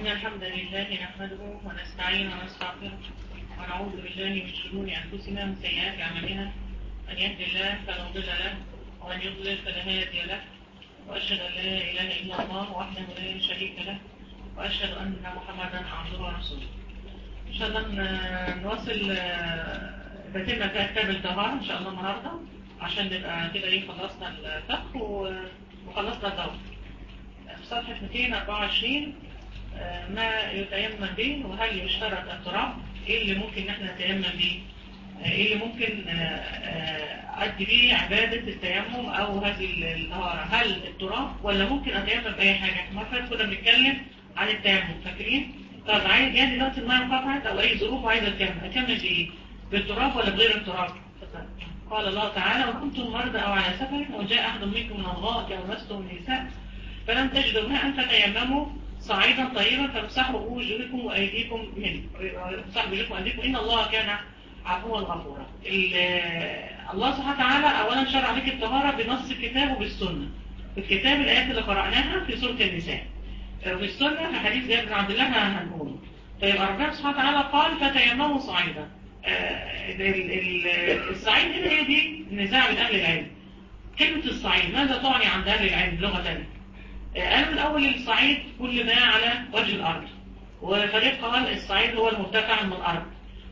إن الحمد لله نحمده ونستعينه ونستغفره ونعوذ بالله من شرور أنفسنا ومن سيئات أعمالنا من يهد الله فلا مضل له ومن يضلل فلا هادي له وأشهد أن لا إله إلا الله وحده لا شريك له وأشهد أن محمدا عبده ورسوله إن شاء الله ن- نواصل بتم كتاب الطهارة إن شاء الله النهاردة عشان نبقى كده إيه خلصنا الفقه و- وخلصنا الدورة في صفحة 224 آه، ما يتيمم به وهل يشترط التراب ايه اللي ممكن احنا نتيمم به آه، ايه اللي ممكن آه، آه، ادي بيه عبادة التيمم او هذه الطهارة هل التراب ولا ممكن اتيمم باي حاجة ما فات كنا بنتكلم عن التيمم فاكرين طب عايز جاي دلوقتي الميه انقطعت او اي ظروف وعايز اتيمم اتيمم بايه بالتراب ولا بغير التراب قال الله تعالى وكنتم مرضى او على سفر وجاء احد منكم من الغائط او لستم النساء فلم تجدوا ماء فتيمموا صعيدا طيبا فامسحوا بوجوهكم وايديكم منه امسحوا بوجوهكم وايديكم ان الله كان عفوا غفورا ال- الله سبحانه وتعالى اولا شرع لك الطهاره بنص الكتاب وبالسنه في الكتاب الايات اللي قراناها في سوره النساء وفي السنه في حديث جابر بن عبد الله هنقوله طيب ربنا سبحانه وتعالى قال فتيمموا صعيدا آه، ال- ال- الصعيد هنا هي دي نزاع من اهل العلم كلمه الصعيد ماذا تعني عند اهل العلم لغه قالوا الأول الصعيد كل ما على وجه الأرض وفريق قال الصعيد هو المرتفع من الأرض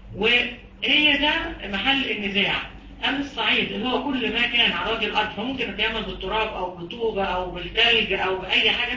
وهي ده محل النزاع هل الصعيد اللي هو كل ما كان على وجه الأرض فممكن يتعمل بالتراب أو بالطوبة أو بالثلج أو بأي حاجة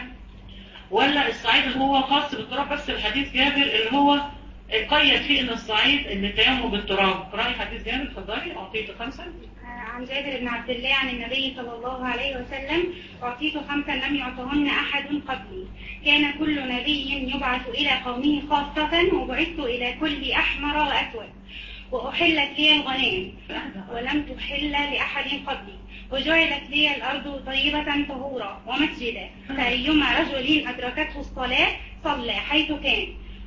ولا الصعيد اللي هو خاص بالتراب بس الحديث جابر اللي هو قيد فيه ان الصعيد ان التيمم بالتراب رأي حديث جابر اتفضلي اعطيته خمسة عن جابر بن عبد الله عن النبي صلى الله عليه وسلم أعطيت خمسا لم يعطهن أحد قبلي كان كل نبي يبعث إلى قومه خاصة وبعثت إلى كل أحمر وأسود وأحلت لي الغنائم ولم تحل لأحد قبلي وجعلت لي الأرض طيبة طهورا ومسجدا فأيما رجل أدركته الصلاة صلى حيث كان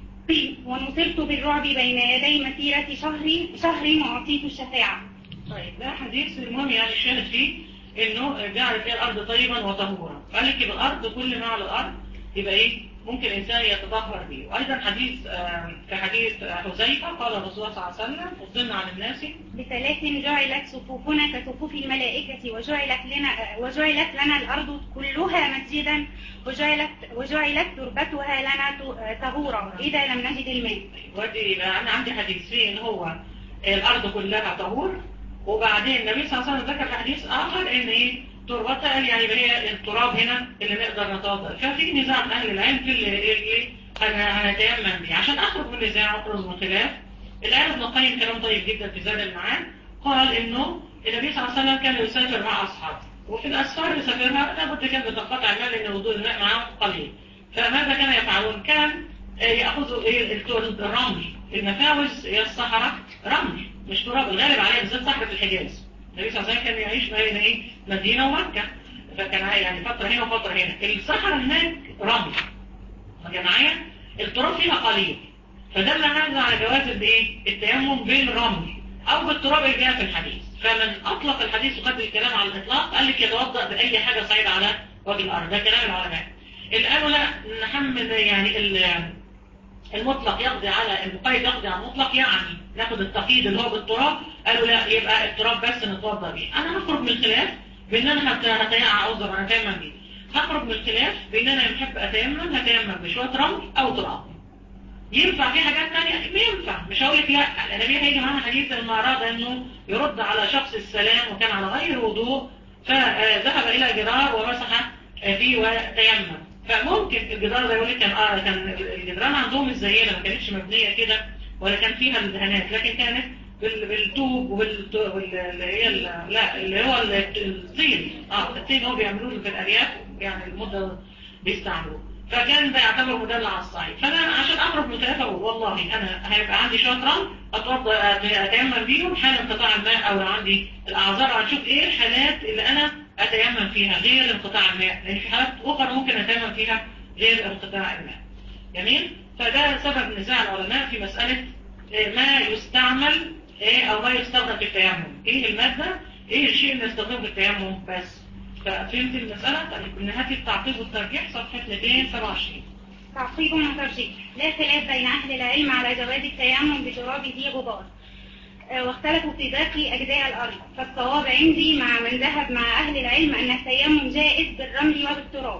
ونصرت بالرعب بين يدي مسيرة شهر شهر وأعطيت الشفاعة طيب ده حديث المهم يعني الشاهد فيه انه جعل فيها الارض طيبا وطهورا قال لك يبقى الارض كل ما على الارض يبقى ايه ممكن الانسان يتطهر به وايضا حديث آه، كحديث حذيفه قال الرسول صلى الله عليه وسلم فضلنا على الناس بثلاث جعلت صفوفنا كصفوف الملائكة وجعلت لنا وجعلت لنا الأرض كلها مسجدا وجعلت وجعلت تربتها لنا ت- طهورا إذا لم نجد الماء ودي يبقى انا عندي حديث فيه ان هو الارض كلها طهور وبعدين النبي صلى الله عليه وسلم ذكر في حديث اخر ان ايه تربتها قال يعني يبقى هي التراب هنا اللي نقدر نتوضا ففي نزاع من اهل العلم في اللي اللي هن- هنتيمم بيه عشان اخرج من النزاع واخرج من خلاف الآن ابن القيم كلام طيب جدا في زاد المعاد قال انه النبي صلى الله عليه وسلم كان يسافر مع اصحابه وفي الاسفار يسافرها لابد كان بتنقطع الماء لان وضوء الماء معه قليل فماذا كان يفعلون كان آه، ياخذوا إيه الت- الرمل المفاوز هي الصحراء رمل مش تراب الغالب عليها بالذات صحراء الحجاز النبي صلى الله عليه وسلم كان يعيش بين ايه مدينه ومكه فكان يعني فتره هنا وفتره هنا الصحراء هناك رمل يا معايا التراب فيها قليل فدل هذا على جواز الايه التيمم بالرمل او بالتراب اللي جاء في الحديث فمن اطلق الحديث وقدر الكلام على الاطلاق قال لك يتوضا باي حاجه صعيده على وجه الارض ده كلام العلماء اللي قالوا لا نحمل يعني ال- المطلق يقضي على المقيد يقضي على المطلق يعني ناخد التقييد اللي هو بالتراب قالوا لا يبقى التراب بس نتوضا بيه انا هخرج من الخلاف بان انا هت- هتيمم اعوذ انا هتيمم بيه هخرج من الخلاف بان انا بحب اتيمم هتيمم بشويه رمل او تراب ينفع في حاجات تانية ينفع مش هقول لك لا النبي هيجي معانا حديث لما اراد انه يرد على شخص السلام وكان على غير وضوء فذهب الى جدار ومسح فيه وتيمم فممكن الجدار ده يقول لك كان اه كان الجدران عندهم مش زينا ما كانتش مبنيه كده ولا كان فيها الدهانات لكن كانت بال- بالطوب وبال اللي هي ال- لا اللي هو ال- الطين اه الطين هو بيعملوه في الارياف يعني المده بيستعملوه فكان ده يعتبر مدلع على الصعيد فانا عشان اخرج من خلافه أقول والله انا هيبقى عندي شويه رمل اتوضا اتيمم بيهم حال انقطاع الماء او لو عندي الاعذار هنشوف ايه الحالات اللي انا اتيمم فيها غير انقطاع الماء لان في حالات اخرى ممكن اتيمم فيها غير انقطاع الماء جميل فده سبب نزاع العلماء في مساله إيه ما يستعمل ايه او ما يستخدم في التيمم ايه الماده ايه الشيء اللي نستخدمه في التيمم بس ففهمت المسألة طيب نهاية التعقيب والترجيح صفحة 227 تعقيب وترجيح لا خلاف بين أهل العلم على جواز التيمم بتراب ذي غبار آه، واختلفوا في باقي أجزاء الأرض فالصواب عندي مع من ذهب مع أهل العلم أن التيمم جائز بالرمل وبالتراب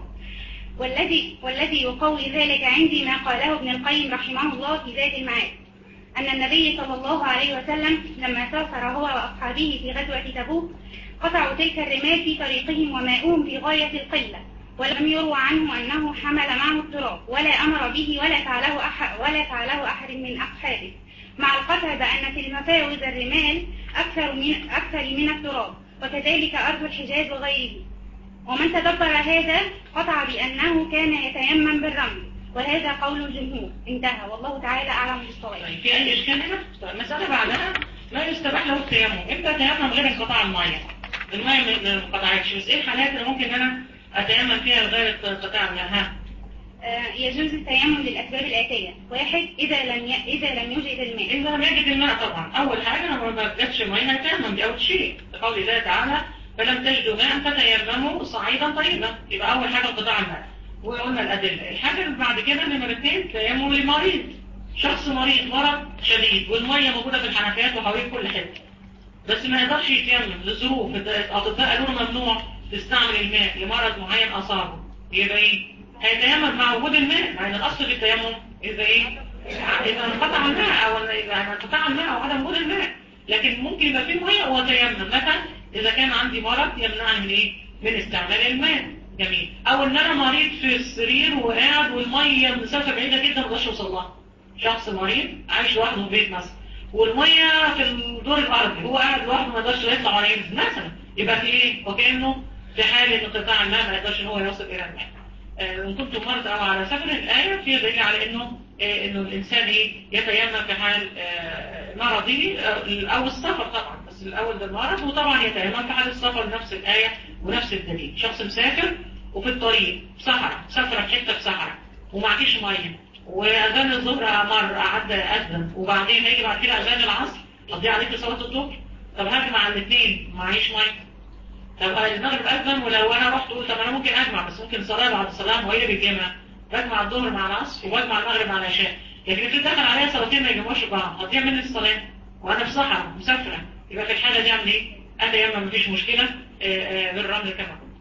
والذي والذي يقوي ذلك عندي ما قاله ابن القيم رحمه الله في ذات المعاد أن النبي صلى الله عليه وسلم لما سافر هو وأصحابه في غزوة تبوك قطعوا تلك الرمال في طريقهم وماؤهم في غاية القلة ولم يروى عنه أنه حمل معه التراب ولا أمر به ولا فعله أحد, ولا فعله أحد من أصحابه مع القطع بأن في المفاوز الرمال أكثر من, أكثر من التراب وكذلك أرض الحجاز وغيره ومن تدبر هذا قطع بأنه كان يتيمم بالرمل وهذا قول الجمهور انتهى والله تعالى أعلم بالصواب طيب في أي إشكال هنا؟ طيب المسألة بعدها لا يستباح له التيمم امتى تيمم غير انقطاع المية المية ما- ما انقطعتش بس ايه الحالات اللي ممكن انا اتيمم فيها لغاية انقطاع المياه ها؟ آه، يجوز التيمم للأسباب الآتية واحد إذا لم ي... إذا لم يوجد الماء إذا لم يجد الماء طبعا أول حاجة لما ما جاتش مية هيتيمم دي أول شيء لقول الله تعالى فلم تجدوا ماء فتيمموا صعيدا طيبا يبقى أول حاجة انقطاع الماء وقلنا الأدلة الحاجة اللي بعد كده نمرة اثنين تيمم للمريض شخص مريض مرض شديد والمية موجودة في الحنفيات وحوالين كل حتة بس ما يقدرش يتيمم لظروف الأطباء قالوا له ممنوع تستعمل الماء لمرض معين أصابه يبقى إيه؟ هيتيمم مع وجود الماء مع إن الأصل في التيمم إذا إيه؟ إذا انقطع الماء أو إذا انقطع الماء أو عدم وجود الماء لكن ممكن يبقى فيه مية وتيمم مثلا إذا كان عندي مرض يمنعني من إيه؟ من استعمال الماء جميل أو إن أنا مريض في السرير وقاعد والمية مسافة بعيدة جدا ما اقدرش أوصل لها شخص مريض عايش لوحده في بيت مثلا والمية في الدور الأرضي هو قاعد لوحده ما يقدرش يطلع ولا ينزل مثلا يبقى في إيه؟ وكأنه في حالة انقطاع الماء ما يقدرش إن هو يوصل إلى الماء آه، إن كنتم مرضى أو على سفر الآية فيها دليل على إنه آه، إنه الإنسان إيه يتيمم في حال آه، مرضه آه، أو السفر طبعا بس الأول ده المرض وطبعا يتيمم في حال السفر نفس الآية ونفس الدليل شخص مسافر وفي الطريق في صحراء سافر في حتة في صحراء ومعكيش مية وأذان الظهر مر عدى أذن وبعدين هيجي بعد كده أذان العصر قضي عليك صلاة الظهر طب هجمع الاثنين معيش مية طب المغرب أذن ولو أنا رحت قلت طب أنا ممكن أجمع بس ممكن صلاة بعد الصلاة وهي اللي بتجمع بجمع الظهر مع العصر وبجمع المغرب مع العشاء لكن في دخل عليا صلاتين ما يجمعوش بعض هتضيع مني الصلاة وأنا في صحراء مسافرة يبقى في الحالة دي أعمل إيه؟ أتيمم مفيش مشكلة آه، آه، بالرمل كما قلت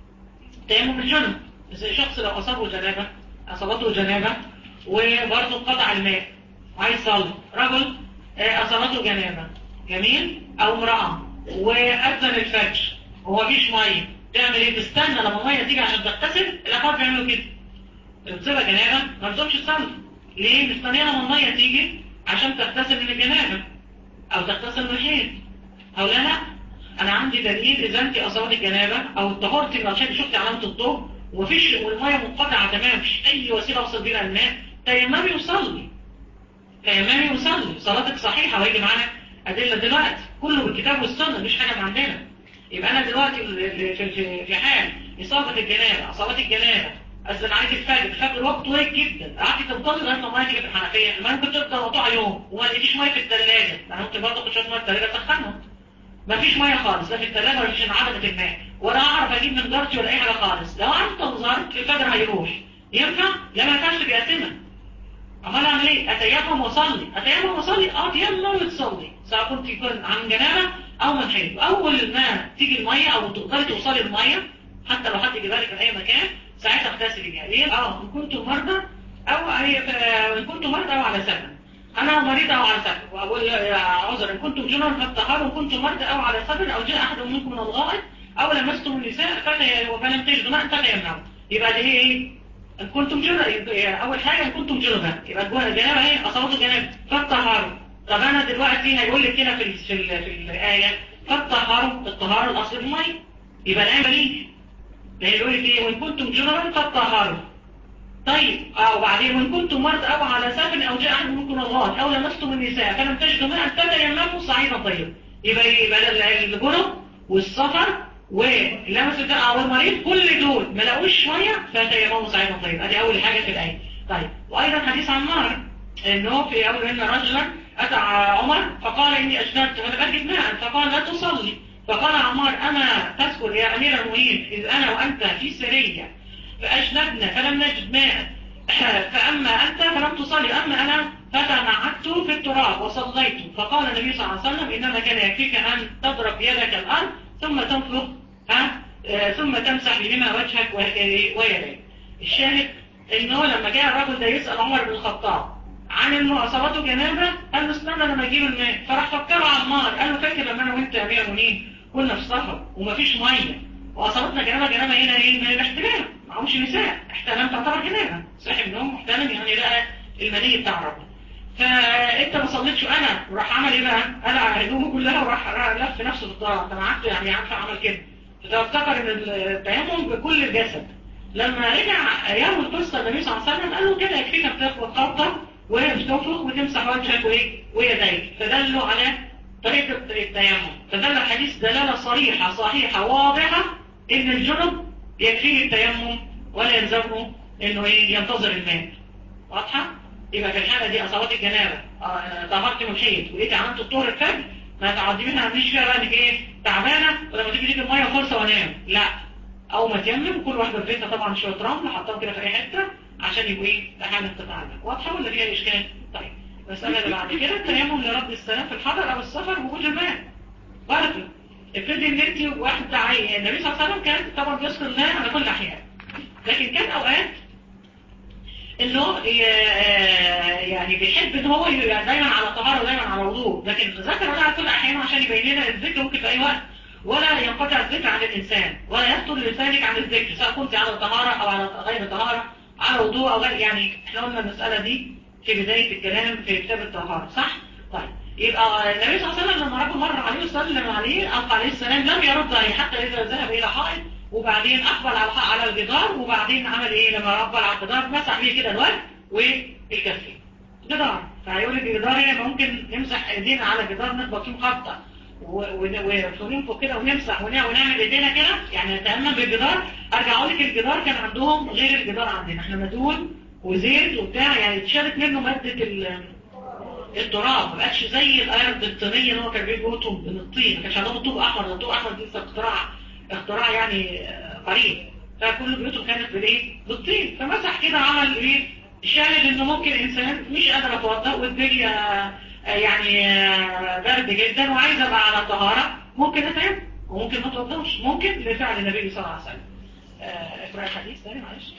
تيمم الجنب زي شخص لو أصابه جنابة أصابته جنابة وبرضه انقطع الماء وعايز يصلي رجل آه، أصابته جنابة جميل أو امرأة وأذن الفجر وهو مفيش مية تعمل ايه تستنى لما المية تيجي عشان تغتسل الأخوات بيعملوا كده بتصيبها جنابة ما بتقومش تصلي ليه مستنية لما المية تيجي عشان تغتسل من الجنابة أو تغتسل من الحيض أو لا لا أنا عندي دليل إذا أنت أصابت الجنابة أو طهرتي لو شفتي شفتي علامة الطهر ومفيش والمية منقطعة تمام مفيش أي وسيلة أوصل بيها الماء تيممي وصلي تيممي وصلي صلاتك صحيحة وهيجي معانا أدلة دلوقتي كله بالكتاب والسنة مش حاجة من عندنا يبقى أنا دلوقتي في في في حال إصابة الجنابة أصابت الجنابة أذن عليك الفجر الفجر الوقت قريب جدا قعدت تنتظر لغاية ما المية تيجي في الحنفية المية ممكن تفضل مقطوعة يوم وما لقيتيش مية في الثلاجة أنا ممكن برضه أخد شوية مية في الثلاجة أسخنهم مفيش مية خالص لا في الثلاجة ولا في عدمة الماء ولا أعرف أجيب من جارتي ولا أي حاجة خالص لو قعدت انتظرت الفجر هيروح ينفع؟ لا ما ينفعش تبقى أتمة امال اعمل ايه اتيمم واصلي اتيمم واصلي اه تيمم وتصلي سواء كنت يكون عن جنابه او من حيض اول ما تيجي الميه او تقدري توصلي الميه حتى لو حد جابها لك من اي مكان ساعتها اغتسلي بيها ليه اه ان كنتم مرضى او هي ان كنتم مرضى او على سفر انا مريض او على سفر واقول عذر ان كنتم جنون فالطهاروا ان كنتم مرضى او على سفر او جاء احد منكم من الغائط او لمستم النساء فلم تجدوا ماء فتيمموا يبقى دي هي ايه إن كنتم جنبا أول حاجة إن كنتم جنبا يبقى جوا الجنابة هي أصابته جنابة فالطهاروا طب أنا دلوقتي هيقول لك كده في ال في, ال في الآية فالطهاروا الطهارة الأصل المية يبقى الآية ماليش هيقول لك إيه وإن كنتم جنبا فالطهاروا طيب أو بعدين وإن كنتم مرضى أو على سفر أو جاء أحد منكم الغائط أو لمستم النساء فلم تجدوا ماء فتيمموا صعيدا طيب يبقى يبقى الجنب والسفر ولمس الدقة والمريض كل دول ما لقوش ميه فتيمموا صعيدا طيب ادي اول حاجة في الايه طيب وايضا حديث عمار انه في اول ان رجلا اتى عمر فقال اني اجنبت وانا بجد ماء فقال لا تصلي فقال عمار اما تذكر يا امير المؤمنين اذ انا وانت في سرية فاجنبنا فلم نجد ماء فأما أنت فلم تصلي أما أنا فتنعدت في التراب وصليت فقال النبي صلى الله عليه وسلم إنما كان يكفيك أن تضرب يدك الأرض ثم تنفخ ها آه، ثم تمسح بهما وجهك وه- ويديك الشاهد انه لما جاء الرجل ده يسأل عمر بن الخطاب عن انه اصابته جنابه قال له استنى لما اجيب الماء فراح فكره عمار قال له فاكر لما انا وانت يا امير المؤمنين كنا في سفر ومفيش ميه واصابتنا جنابه جنابه هنا ايه من الاحتلام معهوش نساء احتلام تعتبر جنابه صاحب نوم محتلم يعني لقى المني بتاع ربنا فانت ما صليتش انا وراح عمل ايه بقى قلع هدومه كلها وراح لف نفسه في الطرق انا عارفه يعني عارفه عمل كده فافتكر ان التيمم بكل الجسد لما رجع يوم القصه النبي صلى الله عليه وسلم قال له كده يكفيك بتاخد خبطه وتنفخ وتمسح وجهك وايه ويديك فدلوا على طريقه التيمم فدل الحديث دلاله صريحه صحيحه واضحه ان الجنب يكفيه التيمم ولا يلزمه انه ايه ينتظر الماء واضحه يبقى في الحاله دي اصابات الجنابه آه، طهرت من حيض ولقيتي عملت الطهر الفجر ما تعدي منها مش فيها بقى انك ايه تعبانه ولما تيجي تيجي الميه فرصه وانام لا او ما تيمم كل واحده في بيتها طبعا شويه رمل حطاهم كده في اي حته عشان يبقوا ايه تحمل تتعلم واضحه ولا فيها اشكال طيب المساله اللي بعد كده التيمم لرد السلام في الحضر او السفر وجود الماء برضه افرضي ان انت واحد تعي النبي صلى الله عليه وسلم كان طبعا بيذكر الله على كل الاحيان لكن كان اوقات انه ي- يعني بيحب ان هو يبقى دايما على طهاره ودايما على وضوء لكن ذكر الله على كل احيان عشان يبين لنا الذكر ممكن في اي وقت ولا ينقطع الذكر عن الانسان ولا يفطر لسانك عن الذكر سواء كنت على طهاره او على غير طهاره على وضوء او غير يعني احنا قلنا المساله دي في بدايه الكلام في كتاب الطهاره صح؟ طيب يبقى النبي صلى الله عليه وسلم لما رجل مر عليه وسلم عليه ألقى عليه السلام لم يرد عليه حتى إذا ذهب إلى حائط وبعدين أقبل على على الجدار وبعدين عمل إيه لما أقبل على الجدار مسح بيه كده الوجه والكفين جدار فهيقول لك الجدار هنا ممكن نمسح ايدينا على الجدار نخبط فيه خبطه وننفخ كده ونمسح ونع- ونعمل ايدينا كده يعني نتأمن بالجدار ارجع اقول لك الجدار كان عندهم غير الجدار عندنا احنا مدهون وزيت وبتاع يعني اتشالت منه مادة ال- التراب ما بقتش زي الارض الطينيه اللي هو كان بيجوا من الطين ما كانش عندهم طوب احمر ده الطوب احمر دي لسه اختراع اختراع يعني آه، قريب فكل بيوتهم كانت بالايه بالطين فمسح كده عمل ايه الشاهد انه ممكن انسان مش قادر اتوضا والدنيا آه، يعني آه، برد جدا وعايز ابقى على طهاره ممكن اتعب وممكن ما اتوضاش ممكن لفعل النبي صلى الله عليه وسلم آه، اقرا الحديث تاني معلش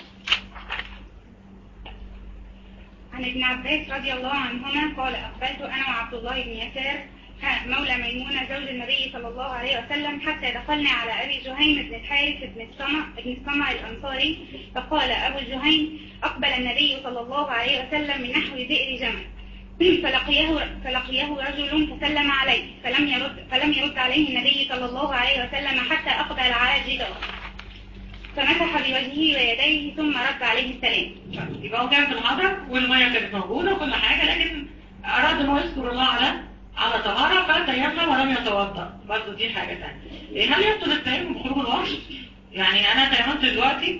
عن ابن عباس رضي الله عنهما قال أقبلت أنا وعبد الله بن يسار ها- مولى ميمونة زوج النبي صلى الله عليه وسلم حتى دخلنا على أبي جهيم بن الحارث بن الصمع بن الصمع الأنصاري فقال أبو جهيم أقبل النبي صلى الله عليه وسلم من نحو بئر جمل فلقيه فلقيه رجل فسلم عليه فلم يرد فلم يرد عليه النبي صلى الله عليه وسلم حتى أقبل على الجدار فمسح بوجهه ويديه ثم رد عليه السلام يبقى هو كان في الحضر والمية كانت موجودة وكل حاجة لكن أراد أنه يذكر الله على على طهارة فتيمم ولم يتوضأ برضه دي حاجة تانية هل يبطل التيمم بخروج الوقت؟ يعني أنا تيممت دلوقتي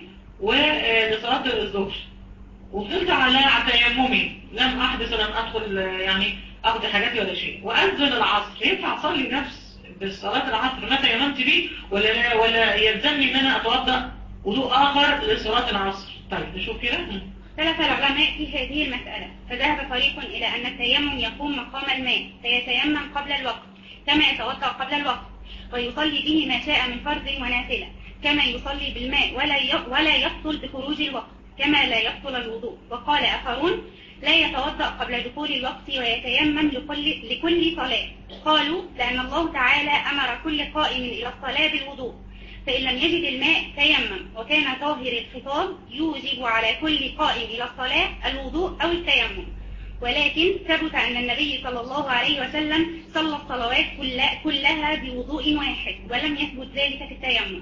ولصلاة الظهر وفضلت على على تيممي لم أحدث ولم أدخل آه، يعني أخذ حاجاتي ولا شيء وأنزل العصر ينفع أصلي نفس بالصلاة العصر ما تيممت بيه ولا لا ولا يلزمني إن أنا أتوضأ وضوء آخر لصلاة العصر طيب نشوف كده اختلف العلماء في هذه المسألة فذهب فريق إلى أن التيمم يقوم مقام الماء فيتيمم قبل الوقت كما يتوضأ قبل الوقت ويصلي به ما شاء من فرض ونافلة كما يصلي بالماء ولا ي- ولا يبطل بخروج الوقت كما لا يبطل الوضوء وقال آخرون لا يتوضأ قبل دخول الوقت ويتيمم لكل, لكل صلاة قالوا لأن الله تعالى أمر كل قائم إلى الصلاة بالوضوء فإن لم يجد الماء تيمم وكان طاهر الخطاب يوجب على كل قائم إلى الصلاة الوضوء أو التيمم ولكن ثبت أن النبي صلى الله عليه وسلم صلى الصلوات كل- كلها بوضوء واحد ولم يثبت ذلك في التيمم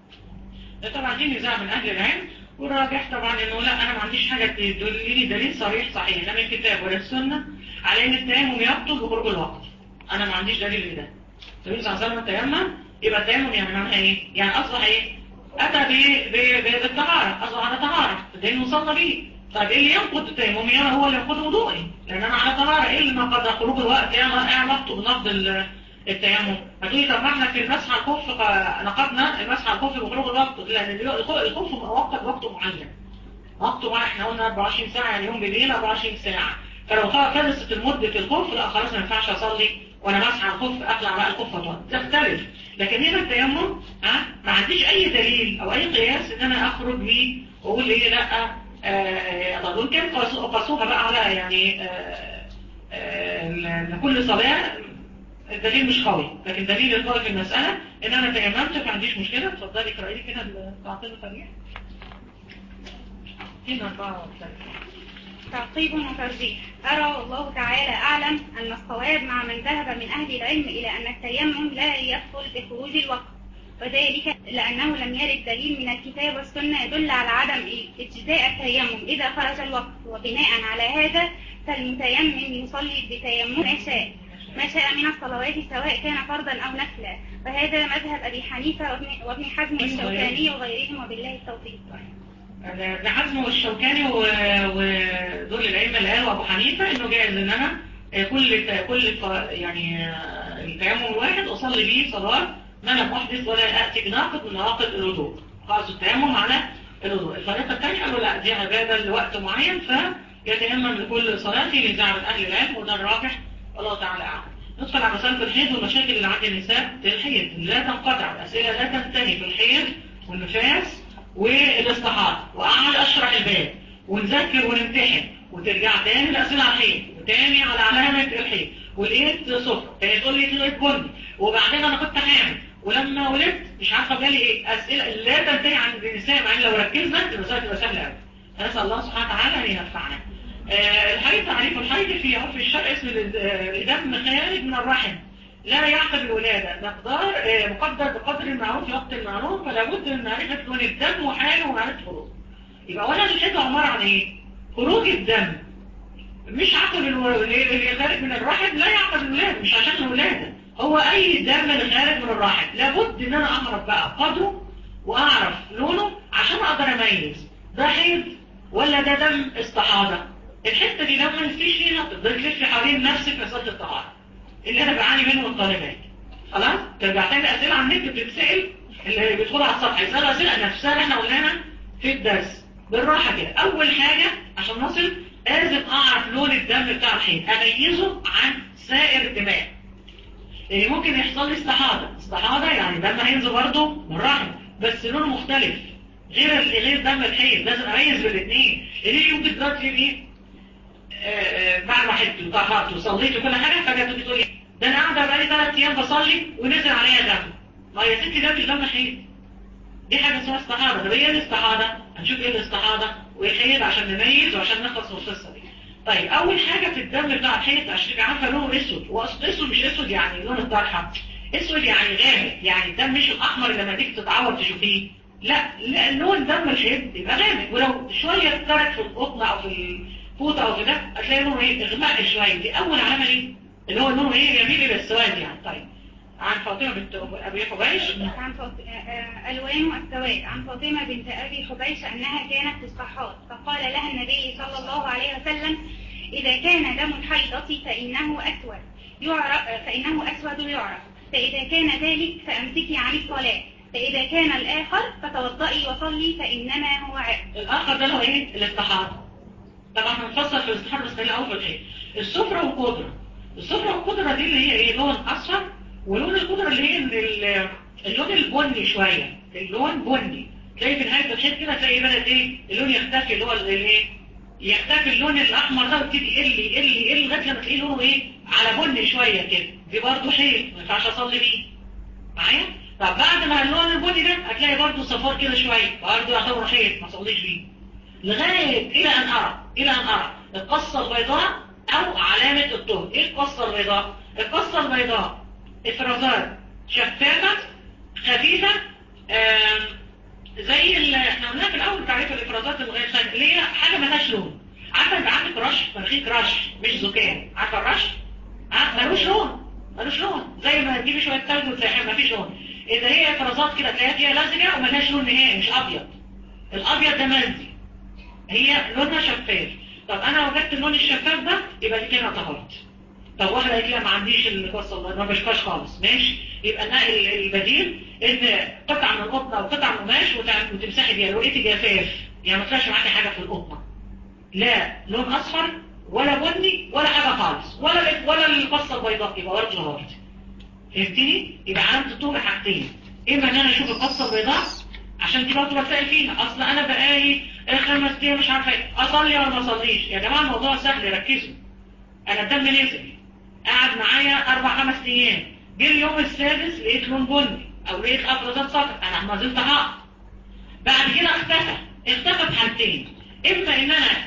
ده طبعا دي نزاع من أهل العلم والراجح طبعا إنه لا أنا ما عنديش حاجة تدل لي دليل صريح صحيح لا من الكتاب ولا السنة على إن التيمم يبطل بخروج الوقت أنا ما عنديش دليل لده النبي صلى الله عليه وسلم تيمم يبقى التيمم يعني معناها إيه؟ يعني أصبح إيه؟ أتى ب- ب- ب- بالطهارة أصبح على طهارة لأنه صلى بيه طيب إيه اللي ينقض التيمم؟ يعني هو اللي ينقض وضوئي لأن أنا على طهارة إيه اللي نقض خروج الوقت؟ إيه علاقته بنقض ال- التيمم هتقولي طب ما احنا في المسح على الخف ق- نقضنا المسح على الخف بخروج الوقت لان الخ- الخف مؤقت وقت معين وقته معين احنا قلنا 24 ساعة يعني يوم بليل 24 ساعة فلو خلصت المدة الخف لا خلاص ما ينفعش اصلي وانا مسح على الخف اقلع بقى الخف اطول تختلف لكن هنا التيمم ها ما عنديش اي دليل او اي قياس ان انا اخرج بيه واقول ايه لا دول كان قاسوها بقى على يعني آه، آه، لكل صلاة الدليل مش قوي لكن دليل القوي في المسألة ان انا تيممت ما عنديش مشكلة اتفضلي اقرأي لي كده التعطيل السريع هنا 34 تعقيب وترجيح أرى والله تعالى أعلم أن الصواب مع من ذهب من أهل العلم إلى أن التيمم لا يبطل بخروج الوقت وذلك لأنه لم يرد دليل من الكتاب والسنة يدل على عدم اجزاء التيمم إذا خرج الوقت وبناء على هذا فالمتيمم يصلي بتيمم ما شاء ما شاء من الصلوات سواء كان فرضا أو نفلا وهذا مذهب أبي حنيفة وابن- وابن حزم والشوكاني وغيرهم وبالله التوفيق ابن حزم والشوكاني و- ودول الأئمة اللي قالوا أبو حنيفة إنه جائز إن أنا كل كل ف- يعني التيمم الواحد أصلي بيه صلاة ما لم أحدث ولا أتي بناقض من نواقض الوضوء خلاص التيمم على الوضوء الفريقة الثانية قالوا لا دي عبادة لوقت معين فيتيمم لكل صلاة لزعم أهل العلم وده الراجح والله تعالى أعلم ندخل على مسألة الحيض والمشاكل اللي عند النساء في الحيض لا تنقطع الأسئلة لا تنتهي في الحيض والنفاس والاصطحاب وأقعد أشرح الباب ونذكر ونمتحن وترجع تاني الأسئلة على الحيض وتاني على علامة الحيض ولقيت صفر تاني تقول لي لقيت بني وبعدين أنا كنت حامل ولما ولدت مش عارفة جالي إيه أسئلة لا تنتهي عند النساء مع إن لو ركزنا المسألة تبقى سهلة أوي نسأل الله سبحانه وتعالى أن ينفعنا آه، الحيض تعريف الحيض في عرف الشرع اسم ال- آه، الدم خارج من الرحم لا يعقب الولادة مقدار آه، مقدر بقدر المعروف في وقت المعروف فلا بد من معرفة لون الدم وحاله ومعرفة خروجه يبقى اولا الحيض عبارة عن ايه؟ خروج الدم مش عقب الو- اللي خارج من الرحم لا يعقب الولادة مش عشان الولادة هو اي دم اللي خارج من الرحم لابد ان انا اعرف بقى قدره واعرف لونه عشان اقدر اميز ده حيض ولا ده دم استحاضة الحتة دي لو ما نفتيش فيها تفضل تلف حوالين نفسك مسألة الطهارة اللي انا بعاني منه الطالبات خلاص ترجع تاني اسئله عن النت بتتسال اللي بيدخلوا على الصفحه يسالوا اسئله نفسها اللي احنا قلناها في الدرس بالراحه كده اول حاجه عشان نصل لازم اعرف لون الدم بتاع الحين اميزه عن سائر الدماء لان ممكن يحصل لي استحاضه استحاضه يعني دم هينزل برضه من الرحم بس لونه مختلف غير غير دم الحيض لازم اميز بالاثنين ليه يمكن دلوقتي ايه آه، آه، بعد ما حدت وطهرت وصليت وكل حاجة فجأة تيجي تقول لي ده انا قاعدة بقالي ثلاث ايام بصلي ونزل عليها دم ما يا ستي ده مش دم حيض دي حاجة اسمها استحاضة طب ايه الاستحاضة هنشوف ايه الاستحاضة وايه الحيض عشان نميز وعشان نخلص من القصة دي طيب اول حاجة في الدم بتاع الحيض عشان تبقى عارفة لونه اسود واصل اسود مش اسود يعني لون الطرحة اسود يعني غامق يعني الدم مش الاحمر اللي لما تيجي تتعور تشوفيه لا لا، لون دم الحيض يبقى غامق ولو شوية اترك في القطن او في الفوطة او في ده هتلاقي لونه ايه اغماء شوية دي اول علامة ليه اللي هو لونه ايه يميل الى السواد يعني طيب عن فاطمة بنت ابي حبيش عن فاط... آه، ألوان السواد عن فاطمة بنت أبي حبيش أنها كانت في الصحراء فقال لها النبي صلى الله عليه وسلم إذا كان دم الحيضة فإنه أسود يعرف فإنه أسود يعرف فإذا كان ذلك فأمسكي عن الصلاة فإذا كان الآخر فتوضئي وصلي فإنما هو عرق الاخر ده اللي هو ايه الاستحاضة طبعا هنفصل في الاستحاضة بس خلينا اول في الحيض الصفرة والقدرة الصفرة والقدرة دي اللي هي ايه لون اصفر ولون القدرة اللي هي ال- اللون البني شوية اللون بني تلاقي في نهاية الحيض كده تلاقي بدأت ايه اللون يختفي اللي هو الايه يختفي اللون الاحمر ده ويبتدي يقل يقل يقل لغايه لما تلاقيه لونه ايه على بني شويه كده دي برضه حيض ما ينفعش اصلي بيه معايا طب بعد ما اللون البني ده هتلاقي برضه صفار كده شويه برضه يعتبر حيض ما تصليش بيه لغايه الى ان ارى الى ان ارى القصه البيضاء او علامه الطهر ايه القصه البيضاء القصه البيضاء افرازات شفافه خفيفه آم، زي اللي احنا قلناها في الاول تعريف الافرازات الغير خارجيه اللي هي حاجه مالهاش لون عارفه يبقى عندك رش مناخيك رش مش زكام عارفه الرش ها ملوش لون ملوش لون زي ما تجيبي شويه ثلج وتلاقيها مفيش لون اذا هي افرازات كده تلاقيها فيها لزجه وملهاش لون نهائي مش ابيض الابيض ده مزي هي لونها شفاف طب انا وجدت اللون الشفاف ده يبقى دي كده طهرت طب واحدة قالت لي ما عنديش القصة الله ما بشكاش خالص ماشي يبقى النقل البديل ان قطعة من القطن او قطعة من القماش وتعمل- وتمسحي بيها لو لقيتي جفاف يعني ما طلعش معاكي حاجه في القطنه لا لون اصفر ولا بني ولا حاجه خالص ولا ولا القصه البيضاء يبقى ورد ورد فهمتني يبقى علامه الطول حاجتين اما ان انا اشوف القصه البيضاء عشان دي برضه بتلاقي فيها اصل انا بقالي خمس ايام مش عارفه ايه اصلي ولا ما اصليش يا جماعه الموضوع سهل ركزوا انا الدم نزل قعد معايا اربع خمس ايام جه اليوم السادس لقيت لون بني او لقيت افرازات صفر انا ما زلت هقع بعد كده اختفى اختفى في حالتين اما ان انا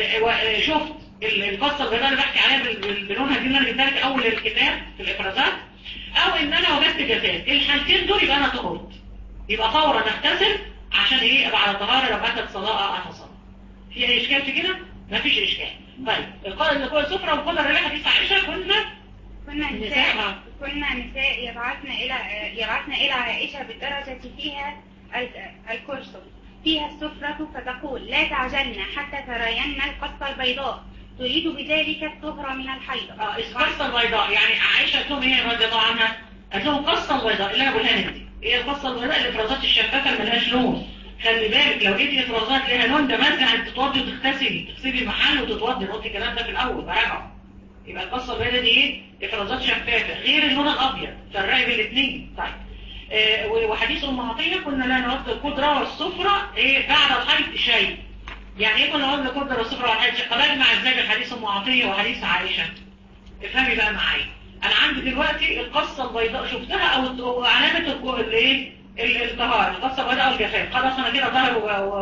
شفت القصه البيضاء اللي بحكي عليها بلونها دي اللي انا جبتها لك اول الكتاب في الافرازات او ان انا وجدت جفاف الحالتين دول يبقى انا طهرت يبقى فورا اغتسل عشان ايه ابقى على طهاره لو اتت صلاه اتصل في اي اشكال في كده مفيش اشكال طيب القائد اللي هو السفره والقدر اللي حديث عائشه كنا كنا نساء كنا نساء يبعثن إلى يبعثن إلى عائشة بالدرجة فيها الكرسي فيها السفرة فتقول لا تعجلن حتى ترين القصة البيضاء تريد بذلك الطهر من الحيض اه القصة البيضاء يعني عائشة قالت لهم ايه رضي الله عنها قالت لهم القصة البيضاء اللي انا بقولها لك دي هي القصة البيضاء الافرازات الشفافة اللي ملهاش لون خلي بالك لو لقيتي افرازات ليها لون ده مثلا انت تتوضي وتغتسلي تغسلي المحل وتتوضي قلت الكلام ده في الاول براجعه يبقى القصة البيضاء دي ايه افرازات شفافة غير اللون الابيض فرقي بين الاثنين طيب آه وحديث ام عطيه كنا لا نود القدره والسفره ايه بعد الحيض شيء يعني ايه كنا نود القدره والسفره والحيض شيء طب اجمع ازاي بين حديث ام عطيه وحديث عائشه افهمي بقى معايا انا عندي دلوقتي القصه البيضاء شفتها او علامه الايه الطهاره القصه البيضاء او الجفاف خلاص انا كده ظهر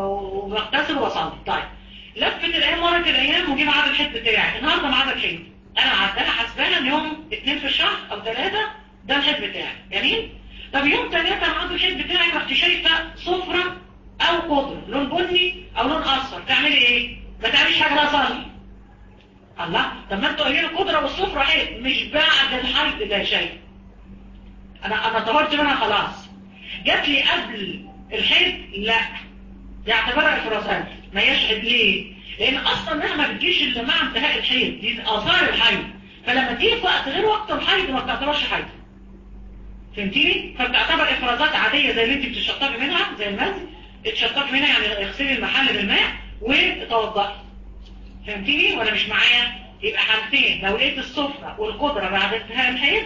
وبغتسل واصلي طيب لفت الايام مرت الايام وجي ميعاد الحيض بتاعي النهارده ميعاد الحيض انا عداها حسبانه ان يوم اثنين في الشهر او ثلاثه ده الحيض بتاعي جميل طب يوم ثلاثة معاد الحيض بتاعي رحت شايفة صفرة او قدرة لون بني او لون اصفر تعملي ايه ما تعمليش حاجة لا صلي الله طب ما انتوا قايلين القدرة والصفرة ايه مش بعد الحيض لا شيء انا انا طهرت منها خلاص جات لي قبل الحيض لا دي اعتبرها افرازات ما يشهد ليه لان اصلا انها ما بتجيش الا مع انتهاء الحيض دي اثار الحيض فلما تيجي في وقت غير وقت الحيض ما بتعتبرش حيض فهمتيني فبتعتبر افرازات عادية زي اللي انت بتشطبي منها زي المزي اتشطبي منها يعني اغسلي المحل بالماء وتوضحي فهمتيني ولا مش معايا يبقى حالتين لو لقيت السفرة والقدرة بعد انتهاء الحيض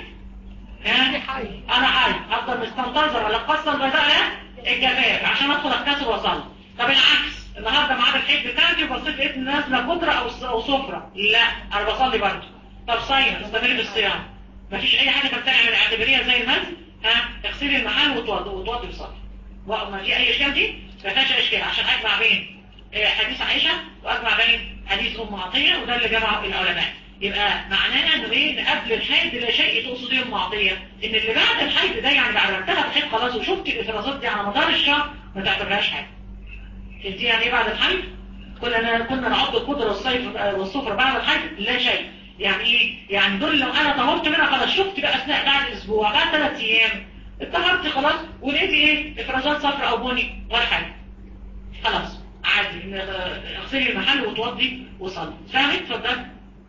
ها انا حي هفضل مستنتظر على القصة البيضاء لا الجفاف عشان ادخل اغتسل واصلي طب العكس النهارده ميعاد الحيض بتاعتي وبصيت لقيت نازله قدرة او او سفرة لا انا بصلي برضه طب صيام استمر بالصيام مفيش اي حاجة تمتنع من اعتباريها زي المزي ها اغسلي المحل وتوضي وتوضي وصلي وما في اي اشكال دي ما فيهاش اشكال عشان اجمع بين حديث عائشة واجمع بين حديث ام عطية وده اللي جمعه العلماء يبقى معناها انه ايه ان قبل الحيض لا شيء تقصد ام عطية ان اللي بعد الحيض ده يعني بعد ما انتهى الحيض خلاص وشفت الافرازات دي على مدار الشهر ما تعتبرهاش حاجه فهمتي يعني ايه بعد الحيض كنا كنا نعض القدره والصيف والصفر بعد الحيض لا شيء يعني ايه يعني دول لو انا طهرت منها خلاص شفت بقى اثناء بعد اسبوع بعد ثلاث ايام اتطهرت خلاص ولقيت ايه افرازات صفراء او بني ولا حاجه خلاص عادي اغسلي المحل وتوضي وصلي فاهمت اتفضل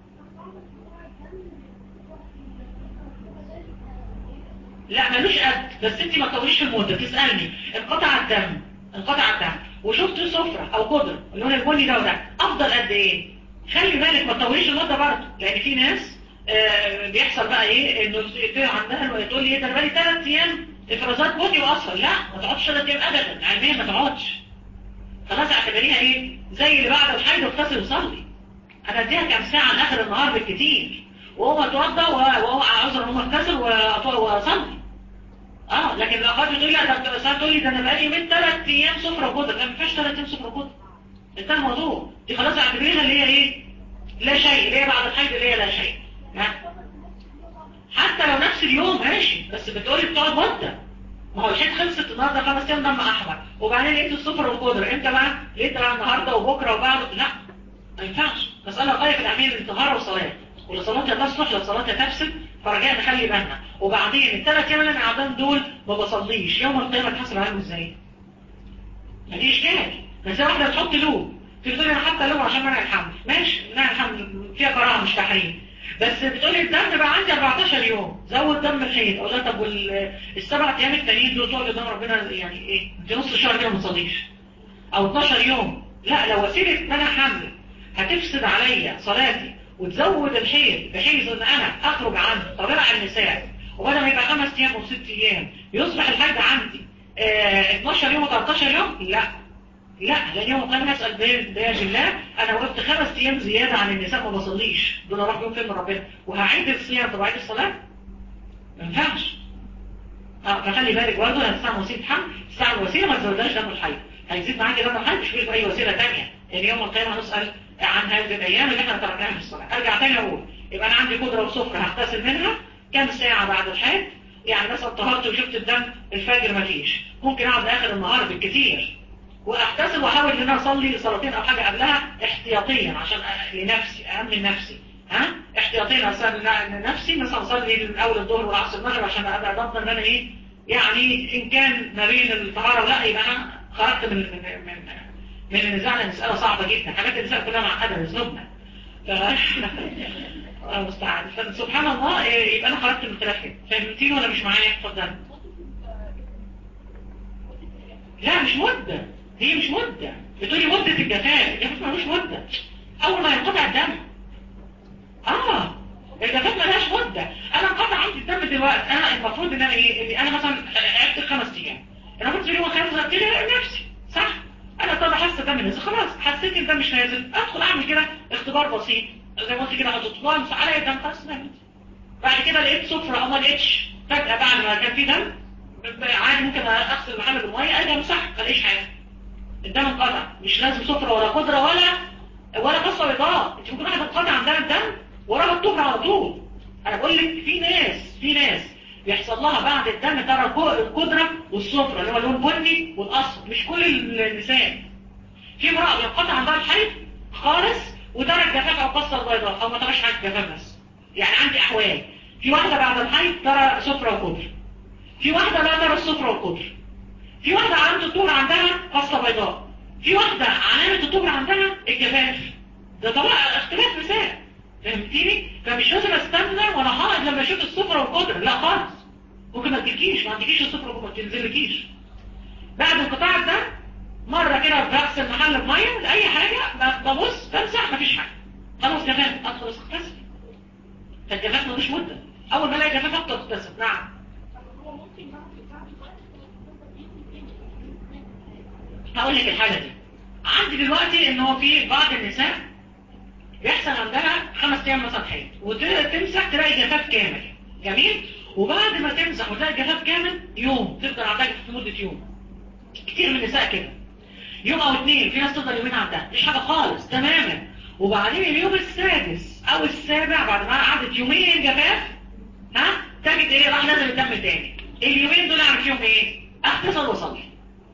لا ملوش قد بس انت ما تطوليش في المده تسالني انقطع الدم انقطع الدم وشفت صفرة او قدر اللون البني ده وده افضل قد ايه خلي بالك ما تطوليش المده برضه لان في ناس آه بيحصل بقى ايه انه عندها تقول لي ده بقالي ثلاث ايام افرازات بني واصفر لا ما تقعدش ثلاث ايام ابدا علميا ما تقعدش خلاص اعتبريها ايه زي اللي بعد الحيض اغتسل وصلي انا اديها كام ساعه لاخر النهار بالكتير وهو اتوضى وهو عذر ان هو اغتسل وصلي اه لكن لو قد تقول لي ده ساعات تقول لي ده انا بقالي من ثلاث ايام صفر وقدر لا ما فيهاش ثلاث ايام صفر وقدر انتهى الموضوع دي خلاص اعتبريها اللي هي ايه لا شيء اللي هي بعد الحيض اللي هي لا شيء ها حتى لو نفس اليوم ماشي بس بتقولي بتقعد مده ما هو الحيض خلصت النهارده خمس ايام دم احمر وبعدين لقيت الصفر والقدر امتى بقى لقيت بقى النهارده وبكره وبعده لا ما ينفعش مساله غايه في الاهميه للطهاره والصلاه ولصلاتها تصلح لصلاتها تفسد فرجاء نخلي بالنا وبعدين الثلاث ايام اللي انا قاعدين دول ما بصليش يوم القيامه تحاسب عليهم ازاي؟ ما دي اشكال بس واحده تحط لوب تقول انا حاطه لوب عشان منع الحمل ماشي منع الحمل فيها كراهه مش تحريم بس بتقولي الدم بقى عندي 14 يوم زود دم الحيض اقول لها طب والسبع ايام التانيين دول تقعد قدام ربنا يعني ايه انت نص الشهر كده ما تصليش او 12 يوم لا لو وسيله ان انا حمل هتفسد عليا صلاتي وتزود الحيض بحيث ان انا اخرج عن طبيعه النساء وبدل ما يبقى خمس ايام او ست ايام يصبح الحيض عندي اه 12 يوم و13 يوم لا لا لان يوم القيامه هسال بياج الله انا وقفت خمس ايام زياده عن النساء ما بصليش دول اروح يوم فين من ربنا وهعيد الصيام طب اعيد الصلاه ما ينفعش اه فخلي بالك برضه هتستعمل وسيله حمل تستعمل وسيله ما تزودهاش دم الحيض هيزيد معاكي دم الحيض مش في اي وسيله ثانيه لان يوم القيامه هنسال عن هذه الايام اللي احنا تركناها في الصلاه ارجع تاني اقول يبقى انا عندي قدره وسفره هغتسل منها كام ساعه بعد الحيض يعني مثلا طهرت وشفت الدم الفجر ما فيش ممكن اقعد لاخر النهار بالكثير واغتسل واحاول ان انا اصلي صلاتين او حاجه قبلها احتياطيا عشان لنفسي امن نفسي ها احتياطيا اصلي لنفسي مثلا اصلي من اول الظهر والعصر المغرب عشان ابقى ضامن ان انا ايه يعني ان كان ما بين الطهاره ولا يبقى انا خرجت من من من, من النزاع المساله صعبه جدا حاجات النساء كلها معقده لذنوبنا ف المستعان فسبحان الله يبقى انا خرجت من الخلاف هنا فهمتيني ولا مش معايا اتفضل لا مش مده هي مش مده بتقولي مده الجفاف الجفاف ملوش مده اول ما ينقطع الدم اه الجفاف ملهاش مده انا انقطع عندي الدم دلوقتي انا المفروض ان انا ايه ان انا مثلا عدت خمس ايام انا كنت في اليوم الخامس ابتدي نفسي صح انا طبعا حاسه الدم نزل خلاص حسيت الدم مش نازل ادخل اعمل كده اختبار بسيط زي ما قلت كده هتطلع مش عليا الدم خلاص نزل بعد كده لقيت صفر او ما لقيتش فجاه بعد ما كان في دم عادي ممكن اغسل المحل بالميه ارجع مسح ما الاقيش حاجه الدم انقطع مش لازم صفرة ولا قدرة ولا ولا قصة بيضاء انت ممكن واحد انقطع عندها الدم وراها الطهر على طول انا بقول لك في ناس في ناس بيحصل لها بعد الدم ترى القدرة والصفرة اللي هو اللون بني والاصفر مش كل النساء في امرأة بينقطع عندها الحيض خالص وترى الجفاف او قصة البيضاء او ما تراش حاجة جفاف بس يعني عندي احوال في واحدة بعد الحيض ترى صفرة وقدر في واحدة لا ترى الصفرة والقدر في واحدة علامة الطهر عندها قصة بيضاء في واحدة علامة الطهر عندها الجفاف ده طبعا اختلاف نساء فهمتيني؟ فمش لازم استنى وانا حائض لما اشوف الصفرة والقدر لا خالص ممكن ما تجيكيش ما عندكيش الصفرة وما تنزلكيش بعد انقطاع الدم مرة كده بغسل محل بمية لأي حاجة ببص بمسح مفيش حاجة خلاص جفاف ادخل اغتسل فالجفاف ملوش مدة اول ما الاقي جفاف ادخل اغتسل نعم هقول لك الحالة دي عندي دلوقتي ان هو في بعض النساء بيحصل عندها خمس ايام مثلا حيض وتمسح تلاقي جفاف كامل جميل وبعد ما تمسح وتلاقي جفاف كامل يوم تفضل عندها في مدة يوم كتير من النساء كده يوم او اتنين في ناس تفضل يومين عندها مش حاجة خالص تماما وبعدين اليوم السادس او السابع بعد ما قعدت يومين جفاف ها تجد ايه راح نازل الدم تاني اليومين دول اعمل فيهم ايه اغتسل واصلي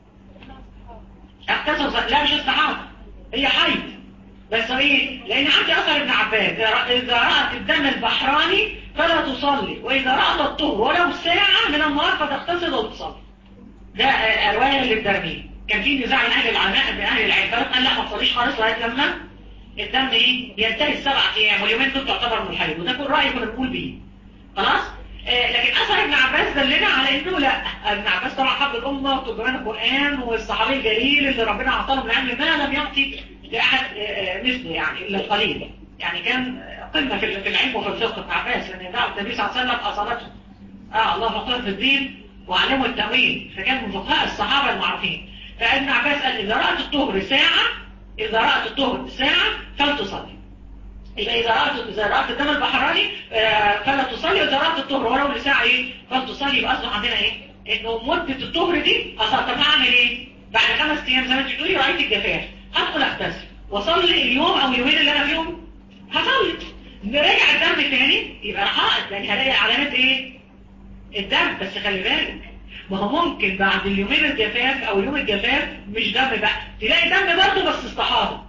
اغتسل لا مش استحاضة هي حيض بس ايه لان عندي اثر ابن عباس اذا رأت الدم البحراني فلا تصلي واذا رأت الطهر ولو ساعة من النهار فتغتسل وتصلي ده رواية للدرمين كان في نزاع من اهل العلماء من اهل العلم قال لا ما تصليش خالص لغايه لما الدم ايه ينتهي السبع ايام واليومين دول تعتبر من الحيض وده كل راي كنا بنقول بيه خلاص آه لكن اثر ابن عباس دلنا على انه لا ابن عباس طبعا حب الامه وترجمان القران والصحابي الجليل اللي ربنا اعطاهم العلم ما لم يعطي لاحد آه مثله يعني الا القليل يعني كان قمه في العلم وفي الفقه ابن عباس لان دعوه النبي صلى الله عليه وسلم اصابته اه الله فقه في الدين وعلمه التأويل فكان من فقهاء الصحابة المعروفين فابن عباس قال إذا رأت الطهر ساعة إذا رأت الطهر ساعة فلتصلي إذا إذا رأت إذا رأت الدم البحراني فلا تصلي وإذا رأت الطهر ولو لساعة إيه فلتصلي يبقى أصبح عندنا إيه إنه مدة الطهر دي أصلا طب هعمل إيه بعد خمس أيام زي ما أنت بتقولي رأيت الجفاف هدخل أغتسل وأصلي اليوم أو اليومين اللي أنا فيهم هصلي نرجع الدم تاني يبقى حائط لأن هلاقي علامات إيه الدم بس خلي بالك ما هو ممكن بعد اليومين الجفاف او يوم الجفاف مش دم بقى تلاقي دم برضه بس استحاضه